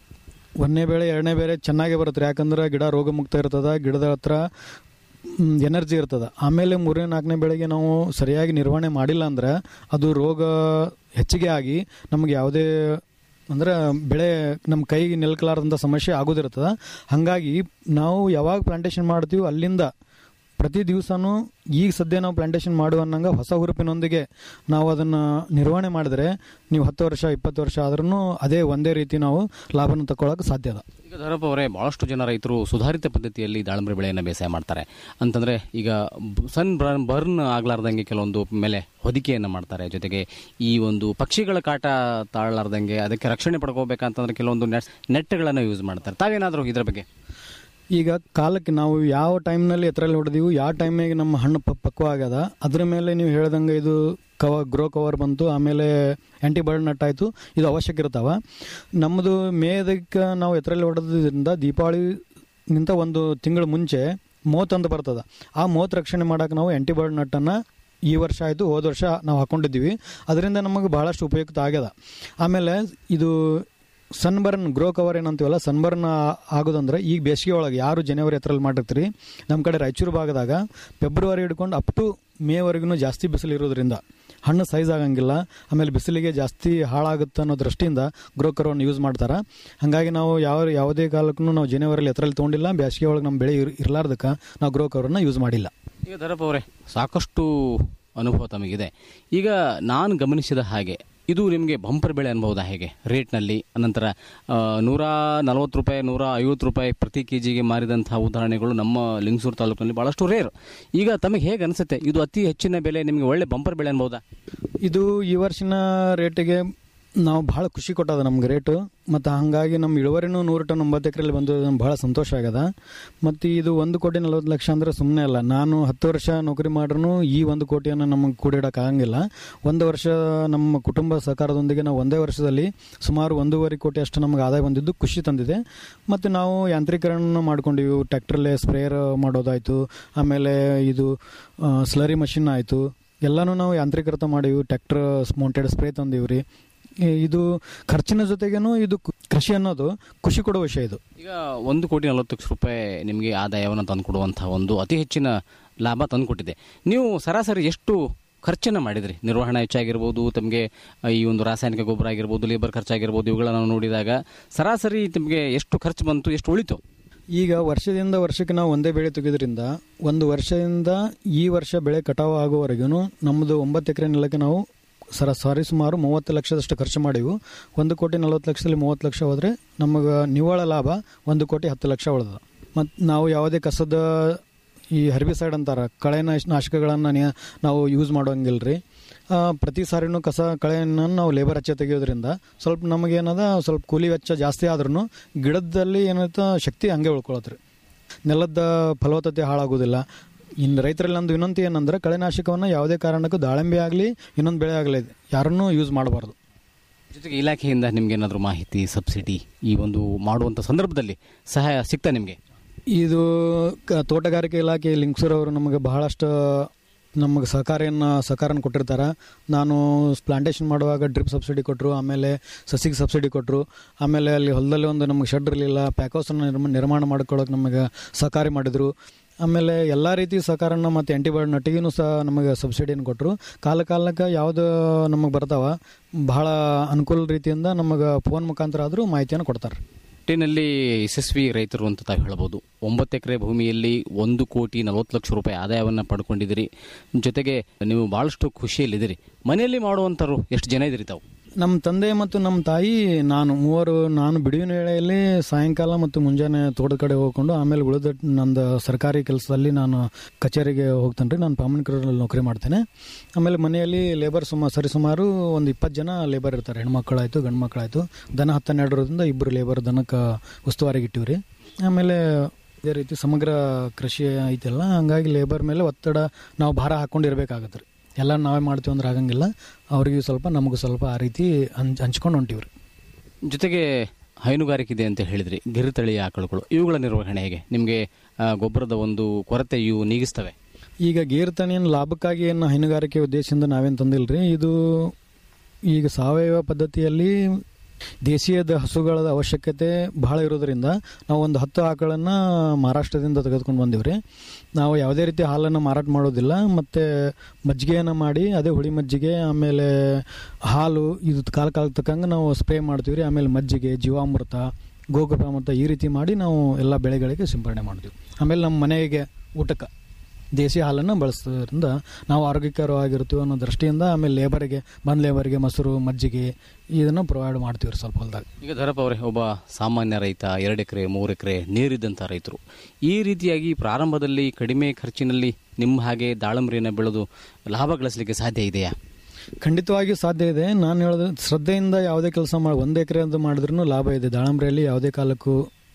ಒಂದನೇ ಬೆಳೆ ಎರಡನೇ ಬೆಳೆ ಚೆನ್ನಾಗೇ ಬರುತ್ತೆ ರೀ ಯಾಕಂದ್ರೆ ಗಿಡ ರೋಗ ಮುಕ್ತ ಇರ್ತದ ಗಿಡದ ಹತ್ರ ಎನರ್ಜಿ ಇರ್ತದ ಆಮೇಲೆ ಮೂರನೇ ನಾಲ್ಕನೇ ಬೆಳೆಗೆ ನಾವು ಸರಿಯಾಗಿ ನಿರ್ವಹಣೆ ಮಾಡಿಲ್ಲ ಅಂದ್ರೆ ಅದು ರೋಗ ಹೆಚ್ಚಿಗೆ ಆಗಿ ನಮಗೆ ಯಾವುದೇ ಅಂದ್ರೆ ಬೆಳೆ ನಮ್ಮ ಕೈಗೆ ನಿಲ್ಕಲಾರ್ದಂಥ ಸಮಸ್ಯೆ ಆಗೋದಿರ್ತದ ಹಾಗಾಗಿ ನಾವು ಯಾವಾಗ ಪ್ಲಾಂಟೇಶನ್ ಮಾಡ್ತೀವಿ ಅಲ್ಲಿಂದ ಪ್ರತಿ ದಿವಸನೂ ಈಗ ಸದ್ಯ ನಾವು ಪ್ಲಾಂಟೇಶನ್ ಮಾಡುವ ಅನ್ನಂಗ ಹೊಸ ಹುರುಪಿನೊಂದಿಗೆ ನಾವು ಅದನ್ನು ನಿರ್ವಹಣೆ ಮಾಡಿದ್ರೆ ನೀವು ಹತ್ತು ವರ್ಷ ಇಪ್ಪತ್ತು ವರ್ಷ ಆದ್ರೂ ಅದೇ ಒಂದೇ ರೀತಿ ನಾವು ಲಾಭನ ತಗೊಳಕ್ಕೆ ಸಾಧ್ಯ ಅದ ಈಗ ಧರಪ್ಪ ಅವರೇ ಬಹಳಷ್ಟು ಜನ ರೈತರು ಸುಧಾರಿತ ಪದ್ಧತಿಯಲ್ಲಿ ದಾಳಿಂಬೆ ಬೆಳೆಯನ್ನು ಬೇಸಾಯ ಮಾಡ್ತಾರೆ ಅಂತಂದ್ರೆ ಈಗ ಬ- ಸನ್ ಬರ್ನ್ ಬರ್ನ್ ಆಗ್ಲಾರ್ದಂಗೆ ಕೆಲವೊಂದು ಮೇಲೆ ಹೊದಿಕೆಯನ್ನು ಮಾಡ್ತಾರೆ ಜೊತೆಗೆ ಈ ಒಂದು ಪಕ್ಷಿಗಳ ಕಾಟ ತಾಳಲಾರ್ದಂಗೆ ಅದಕ್ಕೆ ರಕ್ಷಣೆ ಪಡ್ಕೋಬೇಕಂತಂದ್ರೆ ಕೆಲವೊಂದು ನೆಟ್ ನೆಟ್ಗಳನ್ನು ಯೂಸ್ ಮಾಡ್ತಾರೆ ತಾವೇನಾದರೂ ಇದ್ರ ಬಗ್ಗೆ ಈಗ ಕಾಲಕ್ಕೆ ನಾವು ಯಾವ ಟೈಮ್ನಲ್ಲಿ ಎತ್ತರಲ್ಲಿ ಹೊಡೆದೀವಿ ಯಾವ ಟೈಮಿಗೆ ನಮ್ಮ ಹಣ್ಣು ಪ- ಪಕ್ವ ಆಗ್ಯದ ಅದ್ರ ಮೇಲೆ ನೀವು ಹೇಳ್ದಂಗೆ ಇದು ಕವ ಗ್ರೋ ಕವರ್ ಬಂತು ಆಮೇಲೆ ಆ್ಯಂಟಿಬಯೋಡ್ ನಟ್ ಆಯಿತು ಇದು ಅವಶ್ಯಕ ಇರ್ತಾವ ನಮ್ಮದು ಮೇದಕ್ಕೆ ನಾವು ಎತ್ತರಲ್ಲಿ ಹೊಡೆದ್ರಿಂದ ದೀಪಾವಳಿಗಿಂತ ಒಂದು ತಿಂಗಳು ಮುಂಚೆ ಮೋತ್ ಅಂತ ಬರ್ತದ ಆ ಮೋತ್ ರಕ್ಷಣೆ ಮಾಡೋಕೆ ನಾವು ಆ್ಯಂಟಿಬಯೋಡ್ ನಟ್ಟನ್ನು ಈ ವರ್ಷ ಆಯಿತು ಹೋದ ವರ್ಷ ನಾವು ಹಾಕೊಂಡಿದ್ದೀವಿ ಅದರಿಂದ ನಮಗೆ ಬಹಳಷ್ಟು ಉಪಯುಕ್ತ ಆಗ್ಯದ ಆಮೇಲೆ ಇದು ಸನ್ಬರ್ನ್ ಗ್ರೋ ಕವರ್ ಏನಂತೀವಲ್ಲ ಸನ್ಬರ್ನ್ ಆಗೋದಂದ್ರೆ ಈಗ ಬೇಸಿಗೆ ಒಳಗೆ ಯಾರು ಜನವರಿ ಹತ್ರಲ್ಲಿ ಮಾಡಿರ್ತೀರಿ ನಮ್ಮ ಕಡೆ ರಾಯಚೂರು ಭಾಗದಾಗ ಫೆಬ್ರವರಿ ಹಿಡ್ಕೊಂಡು ಅಪ್ ಟು ಮೇವರೆಗೂ ಜಾಸ್ತಿ ಬಿಸಿಲು ಇರೋದ್ರಿಂದ ಹಣ್ಣು ಸೈಜ್ ಆಗಂಗಿಲ್ಲ ಆಮೇಲೆ ಬಿಸಿಲಿಗೆ ಜಾಸ್ತಿ ಹಾಳಾಗುತ್ತೆ ಅನ್ನೋ ದೃಷ್ಟಿಯಿಂದ ಗ್ರೋ ಕವರ್ನ ಯೂಸ್ ಮಾಡ್ತಾರೆ ಹಾಗಾಗಿ ನಾವು ಯಾವ ಯಾವುದೇ ಕಾಲಕ್ಕೂ ನಾವು ಜನವರಿಲಿ ಎತ್ತರಲ್ಲಿ ತೊಗೊಂಡಿಲ್ಲ ಬೇಸಿಗೆ ಒಳಗೆ ನಮ್ಮ ಬೆಳೆ ಇರ್ ಇರ್ಲಾರ್ದಕ್ಕೆ ನಾವು ಗ್ರೋ ಕವರ್ನ ಯೂಸ್ ಮಾಡಿಲ್ಲ ಈಗ ಧರಪ್ಪ ಅವರೇ ಸಾಕಷ್ಟು ಅನುಭವ ತಮಗಿದೆ ಈಗ ನಾನು ಗಮನಿಸಿದ ಹಾಗೆ ಇದು ನಿಮಗೆ ಬಂಪರ್ ಬೆಳೆ ಅನ್ಬಹುದಾ ಹೇಗೆ ರೇಟ್ನಲ್ಲಿ ಅನಂತರ ಆ, ನೂರ ನಲವತ್ತು ರೂಪಾಯಿ ನೂರ ಐವತ್ತು ರೂಪಾಯಿ ಪ್ರತಿ ಕೆ ಜಿಗೆ ಮಾರಿದಂತಹ ಉದಾಹರಣೆಗಳು ನಮ್ಮ ಲಿಂಗಸೂರು ತಾಲೂಕಿನಲ್ಲಿ ಬಹಳಷ್ಟು ರೇರ್ ಈಗ ತಮಗೆ ಹೇಗೆ ಅನಿಸುತ್ತೆ ಇದು ಅತಿ ಹೆಚ್ಚಿನ ಬೆಲೆ ನಿಮಗೆ ಒಳ್ಳೆ ಬಂಪರ್ ಬೆಳೆ ಅನ್ಬಹುದಾ ಇದು ಈ ವರ್ಷಿನ ರೇಟಿಗೆ ನಾವು ಭಾಳ ಖುಷಿ ಕೊಟ್ಟದ ನಮ್ಗೆ ರೇಟು ಮತ್ತು ಹಾಗಾಗಿ ನಮ್ಮ ಇಳುವರಿನೂ ನೂರು ಟನ್ ಒಂಬತ್ತು ಎಕರೆಯಲ್ಲಿ ಬಂದು ನಮ್ಗೆ ಭಾಳ ಸಂತೋಷ ಆಗ್ಯದ ಮತ್ತು ಇದು ಒಂದು ಕೋಟಿ ನಲ್ವತ್ತು ಲಕ್ಷ ಅಂದರೆ ಸುಮ್ಮನೆ ಅಲ್ಲ ನಾನು ಹತ್ತು ವರ್ಷ ನೌಕರಿ ಮಾಡ್ರೂ ಈ ಒಂದು ಕೋಟಿಯನ್ನು ನಮಗೆ ಕೂಡಿಡೋಕೆ ಆಗಂಗಿಲ್ಲ ಒಂದು ವರ್ಷ ನಮ್ಮ ಕುಟುಂಬ ಸಹಕಾರದೊಂದಿಗೆ ನಾವು ಒಂದೇ ವರ್ಷದಲ್ಲಿ ಸುಮಾರು ಒಂದೂವರೆ ಕೋಟಿ ಅಷ್ಟು ನಮಗೆ ಆದಾಯ ಬಂದಿದ್ದು ಖುಷಿ ತಂದಿದೆ ಮತ್ತು ನಾವು ಯಾಂತ್ರೀಕರಣ ಮಾಡ್ಕೊಂಡಿವಿ ಟ್ಯಾಕ್ಟ್ರಲ್ಲೇ ಸ್ಪ್ರೇಯರ್ ಮಾಡೋದಾಯಿತು ಆಮೇಲೆ ಇದು ಸ್ಲರಿ ಮಷಿನ್ ಆಯಿತು ಎಲ್ಲನೂ ನಾವು ಯಾಂತ್ರೀಕೃತ ಮಾಡೀವಿ ಟ್ಯಾಕ್ಟರ್ ಮೌಂಟೆಡ್ ಸ್ಪ್ರೇ ತಂದೀವಿ ರೀ ಇದು ಖರ್ಚಿನ ಜೊತೆಗೇನು ಇದು ಕು- ಕೃಷಿ ಅನ್ನೋದು ಖುಷಿ ಕೊಡೋ ವಿಷಯ ಇದು ಈಗ ಒಂದು ಕೋಟಿ ನಲವತ್ತು ಲಕ್ಷ ರೂಪಾಯಿ ನಿಮಗೆ ಆದಾಯವನ್ನು ತಂದುಕೊಡುವಂತಹ ಒಂದು ಅತಿ ಹೆಚ್ಚಿನ ಲಾಭ ತಂದುಕೊಟ್ಟಿದೆ ನೀವು ಸರಾಸರಿ ಎಷ್ಟು ಖರ್ಚನ್ನು ಮಾಡಿದ್ರಿ ನಿರ್ವಹಣೆ ಹೆಚ್ಚಾಗಿರ್ಬೋದು ತಮಗೆ ಈ ಒಂದು ರಾಸಾಯನಿಕ ಗೊಬ್ಬರ ಆಗಿರ್ಬೋದು ಲೇಬರ್ ಖರ್ಚಾಗಿರ್ಬೋದು ಇವುಗಳನ್ನು ನಾವು ನೋಡಿದಾಗ ಸರಾಸರಿ ನಿಮಗೆ ಎಷ್ಟು ಖರ್ಚು ಬಂತು ಎಷ್ಟು ಉಳಿತು ಈಗ ವರ್ಷದಿಂದ ವರ್ಷಕ್ಕೆ ನಾವು ಒಂದೇ ಬೆಳೆ ತೆಗೆದ್ರಿಂದ ಒಂದು ವರ್ಷದಿಂದ ಈ ವರ್ಷ ಬೆಳೆ ಕಟಾವು ಆಗುವವರೆಗೂ ನಮ್ಮದು ಒಂಬತ್ತು ಎಕರೆ ನೆಲಕ್ಕೆ ನಾವು ಸರ ಸಾರಿ ಸುಮಾರು ಮೂವತ್ತು ಲಕ್ಷದಷ್ಟು ಖರ್ಚು ಮಾಡಿವು ಒಂದು ಕೋಟಿ ನಲವತ್ತು ಲಕ್ಷದಲ್ಲಿ ಮೂವತ್ತು ಲಕ್ಷ ಹೋದರೆ ನಮಗೆ ನಿವ್ವಳ ಲಾಭ ಒಂದು ಕೋಟಿ ಹತ್ತು ಲಕ್ಷ ಉಳಿದ ಮತ್ತು ನಾವು ಯಾವುದೇ ಕಸದ ಈ ಹರ್ಬಿಸೈಡ್ ಅಂತಾರೆ ಕಳೆ ನಾಶ- ನಾಶಕಗಳನ್ನು ನಿ- ನಾವು ಯೂಸ್ ಮಾಡೋಂಗಿಲ್ಲ ರೀ ಪ್ರತಿ ಸಾರಿನೂ ಕಸ ಕಳೆಯನ್ನು ನಾವು ಲೇಬರ್ ಹಚ್ಚ ತೆಗೆಯೋದ್ರಿಂದ ಸ್ವಲ್ಪ ನಮಗೇನದ ಸ್ವಲ್ಪ ಕೂಲಿ ವೆಚ್ಚ ಜಾಸ್ತಿ ಆದ್ರೂ ಗಿಡದಲ್ಲಿ ಏನೈತ ಶಕ್ತಿ ಹಂಗೆ ಉಳ್ಕೊಳತ್ತೆ ರೀ ನೆಲದ ಫಲವತ್ತತೆ ಹಾಳಾಗೋದಿಲ್ಲ ಇನ್ನು ರೈತರಲ್ಲಿ ನಂದು ವಿನಂತಿ ಏನಂದ್ರೆ ಕಳೆನಾಶಕವನ್ನು ಯಾವುದೇ ಕಾರಣಕ್ಕೂ ದಾಳಿಂಬೆ ಆಗಲಿ ಇನ್ನೊಂದು ಬೆಳೆ ಆಗಲಿ ಯಾರನ್ನೂ ಯೂಸ್ ಮಾಡಬಾರ್ದು ಜೊತೆಗೆ ಇಲಾಖೆಯಿಂದ ನಿಮ್ಗೆ ಏನಾದರೂ ಮಾಹಿತಿ ಸಬ್ಸಿಡಿ ಈ ಒಂದು ಮಾಡುವಂಥ ಸಂದರ್ಭದಲ್ಲಿ ಸಹಾಯ ಸಿಗ್ತಾ ನಿಮಗೆ ಇದು ಕ- ತೋಟಗಾರಿಕೆ ಇಲಾಖೆ ಲಿಂಕ್ಸೂರ್ ಅವರು ನಮಗೆ ಬಹಳಷ್ಟು ನಮಗೆ ಸಹಕಾರಿಯನ್ನು ಸಹಕಾರನ ಕೊಟ್ಟಿರ್ತಾರೆ ನಾನು ಪ್ಲಾಂಟೇಶನ್ ಮಾಡುವಾಗ ಡ್ರಿಪ್ ಸಬ್ಸಿಡಿ ಕೊಟ್ಟರು ಆಮೇಲೆ ಸಸಿಗೆ ಸಬ್ಸಿಡಿ ಕೊಟ್ಟರು ಆಮೇಲೆ ಅಲ್ಲಿ ಹೊಲದಲ್ಲಿ ಒಂದು ನಮಗೆ ಶೆಡ್ ಇರಲಿಲ್ಲ ಪ್ಯಾಕೌಸನ್ನು ನಿರ್ಮ ನಿರ್ಮಾಣ ಮಾಡ್ಕೊಳ್ಳೋಕೆ ನಮಗೆ ಸಹಕಾರಿ ಮಾಡಿದರು ಆಮೇಲೆ ಎಲ್ಲ ರೀತಿ ಸಹಕಾರನ ಮತ್ತು ಆ್ಯಂಟಿಬಯೋಡ್ ನಟ್ಟಿಗೂ ಸಹ ನಮಗೆ ಸಬ್ಸಿಡಿಯನ್ನು ಕೊಟ್ಟರು ಕಾಲ ಕಾಲಕ್ಕೆ ಯಾವುದು ನಮಗೆ ಬರ್ತಾವ ಬಹಳ ಅನುಕೂಲ ರೀತಿಯಿಂದ ನಮಗೆ ಫೋನ್ ಮುಖಾಂತರ ಆದರೂ ಮಾಹಿತಿಯನ್ನು ಕೊಡ್ತಾರೆ ಒಟ್ಟಿನಲ್ಲಿ ಯಶಸ್ವಿ ರೈತರು ಅಂತ ತಾವು ಹೇಳ್ಬೋದು ಒಂಬತ್ತು ಎಕರೆ ಭೂಮಿಯಲ್ಲಿ ಒಂದು ಕೋಟಿ ನಲವತ್ತು ಲಕ್ಷ ರೂಪಾಯಿ ಆದಾಯವನ್ನು ಪಡ್ಕೊಂಡಿದ್ದೀರಿ ಜೊತೆಗೆ ನೀವು ಭಾಳಷ್ಟು ಖುಷಿಯಲ್ಲಿದ್ದೀರಿ ಮನೆಯಲ್ಲಿ ಮಾಡುವಂಥವ್ರು ಎಷ್ಟು ಜನ ಇದ್ದೀರಿ ತಾವು ನಮ್ಮ ತಂದೆ ಮತ್ತು ನಮ್ಮ ತಾಯಿ ನಾನು ಮೂವರು ನಾನು ಬಿಡುವಿನ ವೇಳೆಯಲ್ಲಿ ಸಾಯಂಕಾಲ ಮತ್ತು ಮುಂಜಾನೆ ತೋಟದ ಕಡೆ ಹೋಗ್ಕೊಂಡು ಆಮೇಲೆ ಉಳಿದ ನಂದು ಸರ್ಕಾರಿ ಕೆಲಸದಲ್ಲಿ ನಾನು ಕಚೇರಿಗೆ ಹೋಗ್ತೇನೆ ರೀ ನಾನು ಪಾಮನ್ಕರಲ್ಲಿ ನೌಕರಿ ಮಾಡ್ತೇನೆ ಆಮೇಲೆ ಮನೆಯಲ್ಲಿ ಲೇಬರ್ ಸುಮಾರು ಸರಿಸುಮಾರು ಒಂದು ಇಪ್ಪತ್ತು ಜನ ಲೇಬರ್ ಇರ್ತಾರೆ ಹೆಣ್ಮಕ್ಳಾಯ್ತು ಗಂಡು ಮಕ್ಕಳಾಯ್ತು ದನ ಹತ್ತನ್ನೆರಡರಿಂದ ಇಬ್ಬರು ಲೇಬರ್ ದನಕ್ಕೆ ಉಸ್ತುವಾರಿಗೆ ಇಟ್ಟಿವಿ ರೀ ಆಮೇಲೆ ಇದೇ ರೀತಿ ಸಮಗ್ರ ಕೃಷಿ ಐತಲ್ಲ ಹಂಗಾಗಿ ಲೇಬರ್ ಮೇಲೆ ಒತ್ತಡ ನಾವು ಭಾರ ಹಾಕ್ಕೊಂಡಿರ್ಬೇಕಾಗತ್ತೆ ರೀ ಎಲ್ಲ ನಾವೇ ಮಾಡ್ತೀವಿ ಅಂದ್ರೆ ಆಗಂಗಿಲ್ಲ ಅವ್ರಿಗೂ ಸ್ವಲ್ಪ ನಮಗೂ ಸ್ವಲ್ಪ ಆ ರೀತಿ ಹಂಚ್ ಹಂಚ್ಕೊಂಡು ಹೊಂಟೀವಿ ರೀ ಜೊತೆಗೆ ಹೈನುಗಾರಿಕೆ ಇದೆ ಅಂತ ಹೇಳಿದ್ರಿ ಗಿರಿತಳಿಯ ಆಕಳುಗಳು ಇವುಗಳ ನಿರ್ವಹಣೆ ಹೇಗೆ ನಿಮಗೆ ಆ, ಗೊಬ್ಬರದ ಒಂದು ಕೊರತೆಯು ನೀಗಿಸ್ತವೆ ಈಗ ಗೀರ್ತಣಿಯನ್ನು ಲಾಭಕ್ಕಾಗಿ ಏನು ಹೈನುಗಾರಿಕೆ ಉದ್ದೇಶದಿಂದ ನಾವೇನು ತಂದಿಲ್ಲ ರೀ ಇದು ಈಗ ಸಾವಯವ ಪದ್ಧತಿಯಲ್ಲಿ ದೇಶೀಯದ ಹಸುಗಳ ಅವಶ್ಯಕತೆ ಬಹಳ ಇರೋದ್ರಿಂದ ನಾವು ಒಂದು ಹತ್ತು ಆಕಳನ್ನು ಮಹಾರಾಷ್ಟ್ರದಿಂದ ತೆಗೆದುಕೊಂಡು ಬಂದೀವಿ ರೀ ನಾವು ಯಾವುದೇ ರೀತಿ ಹಾಲನ್ನು ಮಾರಾಟ ಮಾಡೋದಿಲ್ಲ ಮತ್ತು ಮಜ್ಜಿಗೆಯನ್ನು ಮಾಡಿ ಅದೇ ಹುಳಿ ಮಜ್ಜಿಗೆ ಆಮೇಲೆ ಹಾಲು ಇದು ಕಾಲ ಕಾಲಕ್ಕೆ ತಕ್ಕಂಗೆ ನಾವು ಸ್ಪ್ರೇ ಮಾಡ್ತೀವಿ ರೀ ಆಮೇಲೆ ಮಜ್ಜಿಗೆ ಜೀವಾಮೃತ ಗೋಗೃಪಾಮೃತ ಈ ರೀತಿ ಮಾಡಿ ನಾವು ಎಲ್ಲ ಬೆಳೆಗಳಿಗೆ ಸಿಂಪಡಣೆ ಮಾಡ್ತೀವಿ ಆಮೇಲೆ ನಮ್ಮ ಮನೆಗೆ ಊಟಕ್ಕೆ ದೇಸಿ ಹಾಲನ್ನು ಬಳಸೋದ್ರಿಂದ ನಾವು ಆರೋಗ್ಯಕರವಾಗಿರ್ತೀವಿ ಅನ್ನೋ ದೃಷ್ಟಿಯಿಂದ ಆಮೇಲೆ ಲೇಬರಿಗೆ ಬಂದ್ ಲೇಬರ್ಗೆ ಮೊಸರು ಮಜ್ಜಿಗೆ ಇದನ್ನು ಪ್ರೊವೈಡ್ ಮಾಡ್ತೀವಿ ರೀ ಸ್ವಲ್ಪ ಹೊಲದಾಗ ಈಗ ಧರಪ್ಪ ಅವರೇ ಒಬ್ಬ ಸಾಮಾನ್ಯ ರೈತ ಎರಡು ಎಕರೆ ಮೂರು ಎಕರೆ ನೀರಿದ್ದಂಥ ರೈತರು ಈ ರೀತಿಯಾಗಿ ಪ್ರಾರಂಭದಲ್ಲಿ ಕಡಿಮೆ ಖರ್ಚಿನಲ್ಲಿ ನಿಮ್ಮ ಹಾಗೆ ದಾಳಂಬರಿಯನ್ನು ಬೆಳೆದು ಲಾಭ ಗಳಿಸಲಿಕ್ಕೆ ಸಾಧ್ಯ ಇದೆಯಾ ಖಂಡಿತವಾಗಿ ಸಾಧ್ಯ ಇದೆ ನಾನು ಹೇಳೋದು ಶ್ರದ್ಧೆಯಿಂದ ಯಾವುದೇ ಕೆಲಸ ಮಾಡಿ ಒಂದು ಎಕರೆ ಅಂತ ಮಾಡಿದ್ರೂ ಲಾಭ ಇದೆ ದಾಳಂಬ್ರಿಯಲ್ಲಿ ಯಾವುದೇ ಕಾಲಕ್ಕೂ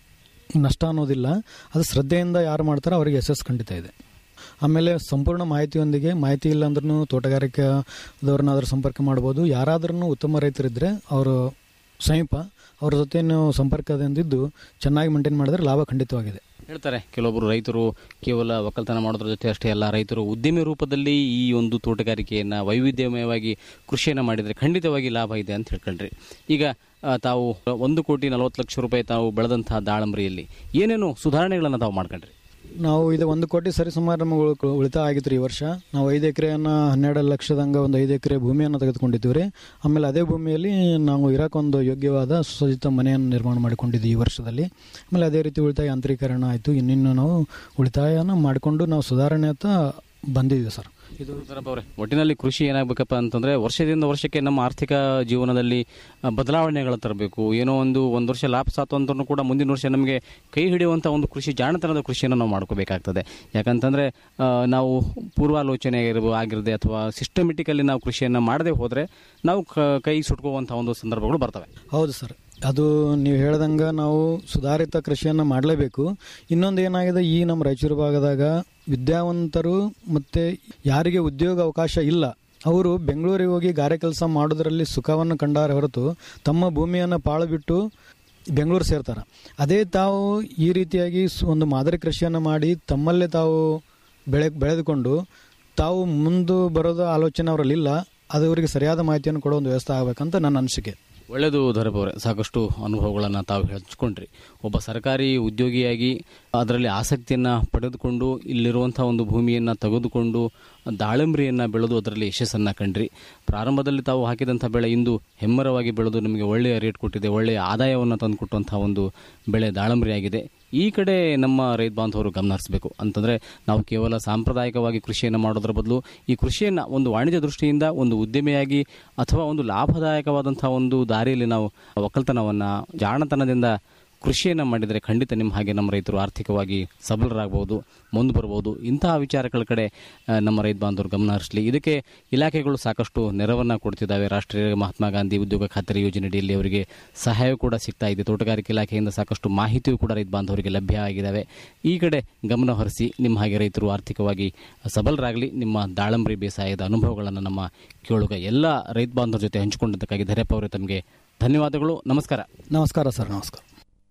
ನಷ್ಟ ಅನ್ನೋದಿಲ್ಲ ಅದು ಶ್ರದ್ಧೆಯಿಂದ ಯಾರು ಮಾಡ್ತಾರೋ ಅವರಿಗೆ ಯಶಸ್ಸು ಖಂಡಿತ ಇದೆ ಆಮೇಲೆ ಸಂಪೂರ್ಣ ಮಾಹಿತಿಯೊಂದಿಗೆ ಮಾಹಿತಿ ಇಲ್ಲ ಅಂದ್ರೂ ತೋಟಗಾರಿಕೆದವ್ರನ್ನಾದ್ರೂ ಸಂಪರ್ಕ ಮಾಡ್ಬೋದು ಯಾರಾದ್ರೂ ಉತ್ತಮ ರೈತರಿದ್ದರೆ ಅವರು ಸಮೀಪ ಅವ್ರ ಜೊತೆ ನೀವು ಸಂಪರ್ಕದಿಂದಿದ್ದು ಚೆನ್ನಾಗಿ ಮೇಂಟೈನ್ ಮಾಡಿದ್ರೆ ಲಾಭ ಖಂಡಿತವಾಗಿದೆ ಹೇಳ್ತಾರೆ ಕೆಲವೊಬ್ಬರು ರೈತರು ಕೇವಲ ಒಕ್ಕಲ್ತನ ಮಾಡೋದ್ರ ಜೊತೆ ಅಷ್ಟೇ ಅಲ್ಲ ರೈತರು ಉದ್ಯಮಿ ರೂಪದಲ್ಲಿ ಈ ಒಂದು ತೋಟಗಾರಿಕೆಯನ್ನು ವೈವಿಧ್ಯಮಯವಾಗಿ ಕೃಷಿಯನ್ನು ಮಾಡಿದರೆ ಖಂಡಿತವಾಗಿ ಲಾಭ ಇದೆ ಅಂತ ಹೇಳ್ಕೊಂಡ್ರಿ ಈಗ ಆ, ತಾವು ಒಂದು ಕೋಟಿ ನಲವತ್ತು ಲಕ್ಷ ರೂಪಾಯಿ ತಾವು ಬೆಳೆದಂತಹ ದಾಳಂಬರಿಯಲ್ಲಿ ಏನೇನು ಸುಧಾರಣೆಗಳನ್ನು ತಾವು ಮಾಡ್ಕೊಂಡ್ರಿ ನಾವು ಇದು ಒಂದು ಕೋಟಿ ಸರಿಸುಮಾರು ನಮಗೆ ಉಳ್- ಉಳಿತಾಯ ಆಗಿತ್ತು ರೀ ಈ ವರ್ಷ ನಾವು ಐದು ಎಕರೆಯನ್ನು ಹನ್ನೆರಡು ಲಕ್ಷದಂಗ ಒಂದು ಐದು ಎಕರೆ ಭೂಮಿಯನ್ನು ತೆಗೆದುಕೊಂಡಿದ್ದೀವಿ ರೀ ಆಮೇಲೆ ಅದೇ ಭೂಮಿಯಲ್ಲಿ ನಾವು ಇರೋಕ್ಕೊಂದು ಯೋಗ್ಯವಾದ ಸುಸಜ್ಜಿತ ಮನೆಯನ್ನು ನಿರ್ಮಾಣ ಮಾಡಿಕೊಂಡಿದ್ದೀವಿ ಈ ವರ್ಷದಲ್ಲಿ ಆಮೇಲೆ ಅದೇ ರೀತಿ ಉಳಿತಾಯ ಯಾಂತ್ರೀಕರಣ ಆಯಿತು ಇನ್ನಿನ್ನು ನಾವು ಉಳಿತಾಯನ ಮಾಡಿಕೊಂಡು ನಾವು ಸುಧಾರಣೆ ಅಂತ ಬಂದಿದ್ದೀವಿ ಸರ್ ಇದು ಧರಪ್ಪ ಅವರೇ ಒಟ್ಟಿನಲ್ಲಿ ಕೃಷಿ ಏನಾಗಬೇಕಪ್ಪ ಅಂತಂದ್ರೆ ವರ್ಷದಿಂದ ವರ್ಷಕ್ಕೆ ನಮ್ಮ ಆರ್ಥಿಕ ಜೀವನದಲ್ಲಿ ಆ, ಬದಲಾವಣೆಗಳು ತರಬೇಕು ಏನೋ ಒಂದು ಒಂದು ವರ್ಷ ಲಾಭ ಸಾತು ಅಂತೂ ಕೂಡ ಮುಂದಿನ ವರ್ಷ ನಮಗೆ ಕೈ ಹಿಡಿಯುವಂಥ ಒಂದು ಕೃಷಿ ಜಾಣತನದ ಕೃಷಿಯನ್ನು ನಾವು ಮಾಡ್ಕೋಬೇಕಾಗ್ತದೆ ಯಾಕಂತಂದ್ರೆ ಆ, ನಾವು ಪೂರ್ವಾಲೋಚನೆ ಇರ್ಬೋ- ಆಗಿರದೆ ಅಥವಾ ಸಿಸ್ಟಮೆಟಿಕಲಿ ನಾವು ಕೃಷಿಯನ್ನು ಮಾಡದೆ ಹೋದರೆ ನಾವು ಕ- ಕೈ ಸುಟ್ಕೋವಂಥ ಒಂದು ಸಂದರ್ಭಗಳು ಬರ್ತವೆ ಹೌದು ಸರ್ ಅದು ನೀವು ಹೇಳ್ದಂಗೆ ನಾವು ಸುಧಾರಿತ ಕೃಷಿಯನ್ನು ಮಾಡಲೇಬೇಕು ಇನ್ನೊಂದು ಏನಾಗಿದೆ ಈ ನಮ್ಮ ರಾಯಚೂರು ಭಾಗದಾಗ ವಿದ್ಯಾವಂತರು ಮತ್ತು ಯಾರಿಗೆ ಉದ್ಯೋಗ ಅವಕಾಶ ಇಲ್ಲ ಅವರು ಬೆಂಗಳೂರಿಗೆ ಹೋಗಿ ಗಾರೆ ಕೆಲಸ ಮಾಡೋದರಲ್ಲಿ ಸುಖವನ್ನು ಕಂಡಾರೆ ಹೊರತು ತಮ್ಮ ಭೂಮಿಯನ್ನು ಪಾಳು ಬಿಟ್ಟು ಬೆಂಗಳೂರು ಸೇರ್ತಾರೆ ಅದೇ ತಾವು ಈ ರೀತಿಯಾಗಿ ಸು- ಒಂದು ಮಾದರಿ ಕೃಷಿಯನ್ನು ಮಾಡಿ ತಮ್ಮಲ್ಲೇ ತಾವು ಬೆಳೆ ಬೆಳೆದುಕೊಂಡು ತಾವು ಮುಂದೆ ಬರೋದು ಆಲೋಚನೆ ಅವರಲ್ಲಿ ಇಲ್ಲ ಅದು ಅವರಿಗೆ ಸರಿಯಾದ ಮಾಹಿತಿಯನ್ನು ಕೊಡೋ ಒಂದು ವ್ಯವಸ್ಥೆ ಆಗಬೇಕಂತ ನನ್ನ ಅನಿಸಿಕೆ ಒಳ್ಳೆಯದು ಧರಪ್ ಅವರೇ ಸಾಕಷ್ಟು ಅನುಭವಗಳನ್ನು ತಾವು ಹಂಚ್ಕೊಂಡ್ರಿ ಒಬ್ಬ ಸರ್ಕಾರಿ ಉದ್ಯೋಗಿಯಾಗಿ ಅದರಲ್ಲಿ ಆಸಕ್ತಿಯನ್ನು ಪಡೆದುಕೊಂಡು ಇಲ್ಲಿರುವಂಥ ಒಂದು ಭೂಮಿಯನ್ನು ತೆಗೆದುಕೊಂಡು ದಾಳಿಂಬರಿಯನ್ನು ಬೆಳೆದು ಅದರಲ್ಲಿ ಯಶಸ್ಸನ್ನು ಕಂಡ್ರಿ ಪ್ರಾರಂಭದಲ್ಲಿ ತಾವು ಹಾಕಿದಂಥ ಬೆಳೆ ಇಂದು ಹೆಮ್ಮರವಾಗಿ ಬೆಳೆದು ನಿಮಗೆ ಒಳ್ಳೆಯ ರೇಟ್ ಕೊಟ್ಟಿದೆ ಒಳ್ಳೆಯ ಆದಾಯವನ್ನು ತಂದುಕೊಟ್ಟಂಥ ಒಂದು ಬೆಳೆ ದಾಳಂಬರಿ ಆಗಿದೆ ಈ ಕಡೆ ನಮ್ಮ ರೈತ ಬಾಂಧವರು ಗಮನ ಹರಿಸಬೇಕು ಅಂತಂದರೆ ನಾವು ಕೇವಲ ಸಾಂಪ್ರದಾಯಿಕವಾಗಿ ಕೃಷಿಯನ್ನು ಮಾಡೋದ್ರ ಬದಲು ಈ ಕೃಷಿಯನ್ನು ಒಂದು ವಾಣಿಜ್ಯ ದೃಷ್ಟಿಯಿಂದ ಒಂದು ಉದ್ಯಮಿಯಾಗಿ ಅಥವಾ ಒಂದು ಲಾಭದಾಯಕವಾದಂಥ ಒಂದು ದಾರಿಯಲ್ಲಿ ನಾವು ಒಕ್ಕಲ್ತನವನ್ನು ಜಾಣತನದಿಂದ ಕೃಷಿಯನ್ನು ಮಾಡಿದರೆ ಖಂಡಿತ ನಿಮ್ಮ ಹಾಗೆ ನಮ್ಮ ರೈತರು ಆರ್ಥಿಕವಾಗಿ ಸಬಲರಾಗಬಹುದು ಮುಂದೆ ಬರ್ಬೋದು ಇಂತಹ ವಿಚಾರಗಳ ಕಡೆ ಆ, ನಮ್ಮ ರೈತ ಬಾಂಧವರು ಗಮನ ಹರಿಸಲಿ ಇದಕ್ಕೆ ಇಲಾಖೆಗಳು ಸಾಕಷ್ಟು ನೆರವನ್ನು ಕೊಡ್ತಿದ್ದಾವೆ ರಾಷ್ಟ್ರೀಯ ಮಹಾತ್ಮ ಗಾಂಧಿ ಉದ್ಯೋಗ ಖಾತರಿ ಯೋಜನೆಯಡಿಯಲ್ಲಿ ಅವರಿಗೆ ಸಹಾಯ ಕೂಡ ಸಿಗ್ತಾ ಇದೆ ತೋಟಗಾರಿಕೆ ಇಲಾಖೆಯಿಂದ ಸಾಕಷ್ಟು ಮಾಹಿತಿಯೂ ಕೂಡ ರೈತ ಬಾಂಧವರಿಗೆ ಲಭ್ಯ ಆಗಿದ್ದಾವೆ ಈ ಕಡೆ ಗಮನ ಹರಿಸಿ ನಿಮ್ಮ ಹಾಗೆ ರೈತರು ಆರ್ಥಿಕವಾಗಿ ಸಬಲರಾಗಲಿ ನಿಮ್ಮ ದಾಳಂಬರಿ ಬೇಸಾಯದ ಅನುಭವಗಳನ್ನು ನಮ್ಮ ಕೇಳುಗ ಎಲ್ಲ ರೈತ ಬಾಂಧವರ ಜೊತೆ ಹಂಚಿಕೊಂಡಿದ್ದಕ್ಕಾಗಿ ಧರೆಪ್ಪ ಅವರೇ ತಮಗೆ ಧನ್ಯವಾದಗಳು ನಮಸ್ಕಾರ ನಮಸ್ಕಾರ ಸರ್ ನಮಸ್ಕಾರ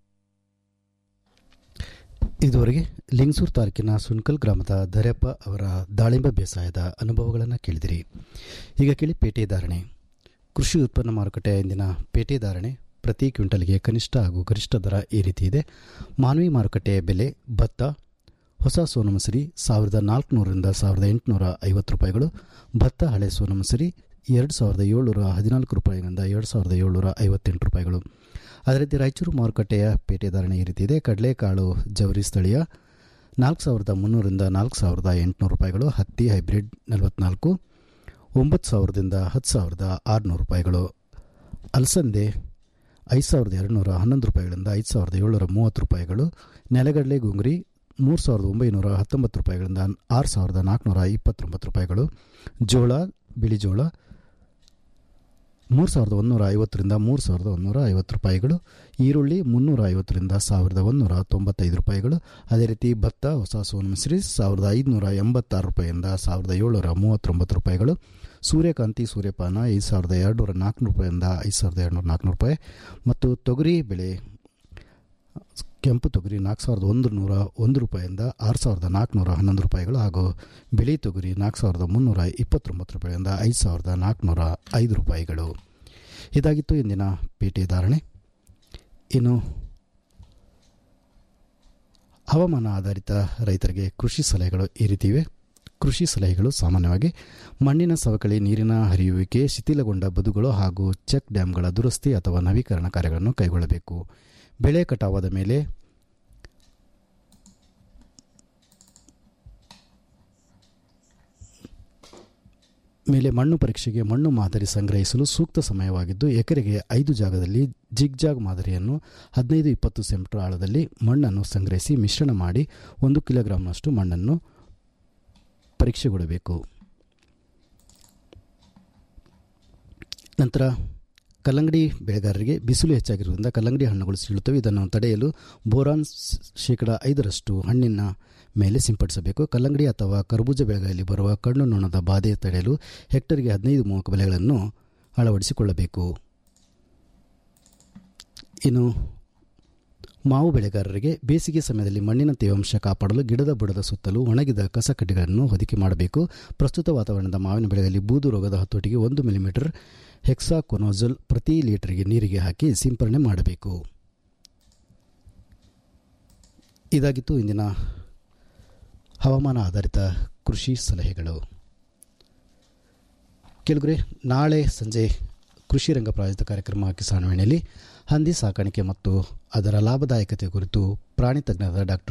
ಇದುವರೆಗೆ ಲಿಂಗಸೂರು ತಾಲೂಕಿನ ಸುಣ್ಕಲ್ ಗ್ರಾಮದ ಧರೆಪ್ಪ ಅವರ ದಾಳಿಂಬೆ ಬೇಸಾಯದ ಅನುಭವಗಳನ್ನು ಕೇಳಿದಿರಿ ಈಗ ಕೇಳಿ ಪೇಟೆ ಧಾರಣೆ ಕೃಷಿ ಉತ್ಪನ್ನ ಮಾರುಕಟ್ಟೆಯ ಇಂದಿನ ಪೇಟೆ ಧಾರಣೆ ಪ್ರತಿ ಕ್ವಿಂಟಲ್ಗೆ ಕನಿಷ್ಠ ಹಾಗೂ ಗರಿಷ್ಠ ದರ ಈ ರೀತಿ ಇದೆ ಮಾನವಿ ಮಾರುಕಟ್ಟೆಯ ಬೆಲೆ ಭತ್ತ ಹೊಸ ಸೋನಮಸರಿ ಸಾವಿರದ ನಾಲ್ಕುನೂರರಿಂದ ಸಾವಿರದ ಎಂಟುನೂರ ಐವತ್ತು ರೂಪಾಯಿಗಳು ಭತ್ತ ಹಳೆ ಸೋನಮಸರಿ ಎರಡು ಸಾವಿರದ ಏಳ್ನೂರ ಹದಿನಾಲ್ಕು ರೂಪಾಯಿಗಳಿಂದ ಎರಡು ಸಾವಿರದ ಏಳ್ನೂರ ಐವತ್ತೆಂಟು ರೂಪಾಯಿಗಳು ಅದೇ ರೀತಿ ರಾಯಚೂರು ಮಾರುಕಟ್ಟೆಯ ಪೇಟೆ ಧಾರಣೆ ಈ ರೀತಿ ಇದೆ ಕಡಲೆಕಾಳು ಜವರಿ ಸ್ಥಳೀಯ ನಾಲ್ಕು ಸಾವಿರದ ಮುನ್ನೂರಿಂದ ನಾಲ್ಕು ಸಾವಿರದ ಎಂಟುನೂರು ರೂಪಾಯಿಗಳು ಹತ್ತಿ ಹೈಬ್ರಿಡ್ ನಲವತ್ನಾಲ್ಕು ಒಂಬತ್ತು ಸಾವಿರದಿಂದ ಹತ್ತು ಸಾವಿರದ ಆರುನೂರು ರೂಪಾಯಿಗಳು ಅಲಸಂದೆ ಐದು ಸಾವಿರದ ಎರಡುನೂರ ಹನ್ನೊಂದು ರೂಪಾಯಿಗಳಿಂದ ಐದು ಸಾವಿರದ ಏಳ್ನೂರ ಮೂವತ್ತು ರೂಪಾಯಿಗಳು ನೆಲಗಡಲೆ ಗುಂಗುರಿ ಮೂರು ಸಾವಿರದ ಒಂಬೈನೂರ ಹತ್ತೊಂಬತ್ತು ರೂಪಾಯಿಗಳಿಂದ ಆರು ಸಾವಿರದ ನಾಲ್ಕುನೂರ ಇಪ್ಪತ್ತೊಂಬತ್ತು ರೂಪಾಯಿಗಳು ಜೋಳ ಬಿಳಿ ಜೋಳ ಮೂರು ಸಾವಿರದ ಒಂದೂರ ಐವತ್ತರಿಂದ ಮೂರು ಸಾವಿರದ ಒಂದೂರ ಐವತ್ತು ರೂಪಾಯಿಗಳು ಈರುಳ್ಳಿ ಮುನ್ನೂರ ಐವತ್ತರಿಂದ ಸಾವಿರದ ಒಂದೂರ ತೊಂಬತ್ತೈದು ರೂಪಾಯಿಗಳು ಅದೇ ರೀತಿ ಭತ್ತ ಹೊಸ ಸೋನಮಿಸ್ರಿ ಸಾವಿರದ ಐದುನೂರ ಎಂಬತ್ತಾರು ರೂಪಾಯಿಯಿಂದ ಸಾವಿರದ ಏಳ್ನೂರ ಮೂವತ್ತೊಂಬತ್ತು ರೂಪಾಯಿಗಳು ಸೂರ್ಯಕಾಂತಿ ಸೂರ್ಯಪಾನ ಐದು ಸಾವಿರದ ಎರಡುನೂರ ನಾಲ್ಕು ರೂಪಾಯಿಂದ ಐದು ಸಾವಿರದ ಎರಡುನೂರ ನಾಲ್ಕುನೂರು ರೂಪಾಯಿ ಮತ್ತು ತೊಗರಿ ಬೆಳೆ ಕೆಂಪು ತೊಗರಿ ನಾಲ್ಕು ಸಾವಿರದ ಒಂದು ನೂರ ಒಂದು ರೂಪಾಯಿಂದ ಆರು ಸಾವಿರದ ನಾಲ್ಕುನೂರ ಹನ್ನೊಂದು ರೂಪಾಯಿಗಳು ಹಾಗೂ ಬಿಳಿ ತೊಗರಿ ನಾಲ್ಕು ಸಾವಿರದ ಮುನ್ನೂರ ಇಪ್ಪತ್ತೊಂಬತ್ತು ರೂಪಾಯಿಯಿಂದ ಐದು ಸಾವಿರದ ನಾಲ್ಕುನೂರ ಐದು ರೂಪಾಯಿಗಳು ಇದಾಗಿತ್ತು ಇಂದಿನ ಪೇಟೆ ಧಾರಣೆ ಇನ್ನು ಹವಾಮಾನ ಆಧಾರಿತ ರೈತರಿಗೆ ಕೃಷಿ ಸಲಹೆಗಳು ಈ ರೀತಿ ಇವೆ ಕೃಷಿ ಸಲಹೆಗಳು ಸಾಮಾನ್ಯವಾಗಿ ಮಣ್ಣಿನ ಸವಕಳಿ ನೀರಿನ ಹರಿಯುವಿಕೆ ಶಿಥಿಲಗೊಂಡ ಬದುಗಳು ಹಾಗೂ ಚೆಕ್ ಡ್ಯಾಂಗಳ ದುರಸ್ತಿ ಅಥವಾ ನವೀಕರಣ ಕಾರ್ಯಗಳನ್ನು ಕೈಗೊಳ್ಳಬೇಕು ಬೆಳೆ ಕಟಾವಾದ ಮೇಲೆ ಮೇಲೆ ಮಣ್ಣು ಪರೀಕ್ಷೆಗೆ ಮಣ್ಣು ಮಾದರಿ ಸಂಗ್ರಹಿಸಲು ಸೂಕ್ತ ಸಮಯವಾಗಿದ್ದು ಎಕರೆಗೆ ಐದು ಜಾಗದಲ್ಲಿ ಜಿಗ್ಜಾಗ್ ಮಾದರಿಯನ್ನು ಹದಿನೈದು ಇಪ್ಪತ್ತು ಸೆಂಟರ್ ಆಳದಲ್ಲಿ ಮಣ್ಣನ್ನು ಸಂಗ್ರಹಿಸಿ ಮಿಶ್ರಣ ಮಾಡಿ ಒಂದು ಕಿಲೋಗ್ರಾಂನಷ್ಟು ಮಣ್ಣನ್ನು ಪರೀಕ್ಷೆಗೊಡಬೇಕು ನಂತರ ಕಲ್ಲಂಗಡಿ ಬೆಳೆಗಾರರಿಗೆ ಬಿಸಿಲು ಹೆಚ್ಚಾಗಿರುವುದರಿಂದ ಕಲ್ಲಂಗಡಿ ಹಣ್ಣುಗಳು ಸೀಳುತ್ತವೆ ಇದನ್ನು ತಡೆಯಲು ಬೋರಾನ್ ಸ್- ಶೇಕಡ ಐದರಷ್ಟು ಹಣ್ಣಿನ ಮೇಲೆ ಸಿಂಪಡಿಸಬೇಕು ಕಲ್ಲಂಗಡಿ ಅಥವಾ ಕರ್ಬೂಜ ಬೆಳೆಗಳಲ್ಲಿ ಬರುವ ಕಣ್ಣು ನೊಣದ ಬಾಧೆ ತಡೆಯಲು ಹೆಕ್ಟರ್ಗೆ ಹದಿನೈದು ಮೂವತ್ತು ಬೆಳೆಗಳನ್ನು ಅಳವಡಿಸಿಕೊಳ್ಳಬೇಕು ಇನ್ನು ಮಾವು ಬೆಳೆಗಾರರಿಗೆ ಬೇಸಿಗೆ ಸಮಯದಲ್ಲಿ ಮಣ್ಣಿನ ತೇವಾಂಶ ಕಾಪಾಡಲು ಗಿಡದ ಬುಡದ ಸುತ್ತಲೂ ಒಣಗಿದ ಕಸಕಡ್ಡಿಗಳನ್ನು ಹೊದಿಕೆ ಮಾಡಬೇಕು ಪ್ರಸ್ತುತ ವಾತಾವರಣದ ಮಾವಿನ ಬೆಳೆಯಲ್ಲಿ ಬೂದು ರೋಗದ ಹತೋಟಿಗೆ ಒಂದು ಮಿಲಿಮೀಟರ್ ಹೆಕ್ಸಾಕೊನೋಜಲ್ ಪ್ರತಿ ಲೀಟರ್ಗೆ ನೀರಿಗೆ ಹಾಕಿ ಸಿಂಪರಣೆ ಮಾಡಬೇಕು ಇದಾಗಿತ್ತು ಇಂದಿನ ಹವಾಮಾನ ಆಧಾರಿತ ಕೃಷಿ ಸಲಹೆಗಳು ಕೆಲವರೆ ನಾಳೆ ಸಂಜೆ ಕೃಷಿ ರಂಗ ಪ್ರಾಯೋಜಿತ ಕಾರ್ಯಕ್ರಮ ಕಿಸಾನ್ ವಾಣಿಯಲ್ಲಿ ಹಂದಿ ಸಾಕಾಣಿಕೆ ಮತ್ತು ಅದರ ಲಾಭದಾಯಕತೆ ಕುರಿತು ಪ್ರಾಣಿ ತಜ್ಞರಾದ ಡಾಕ್ಟರ್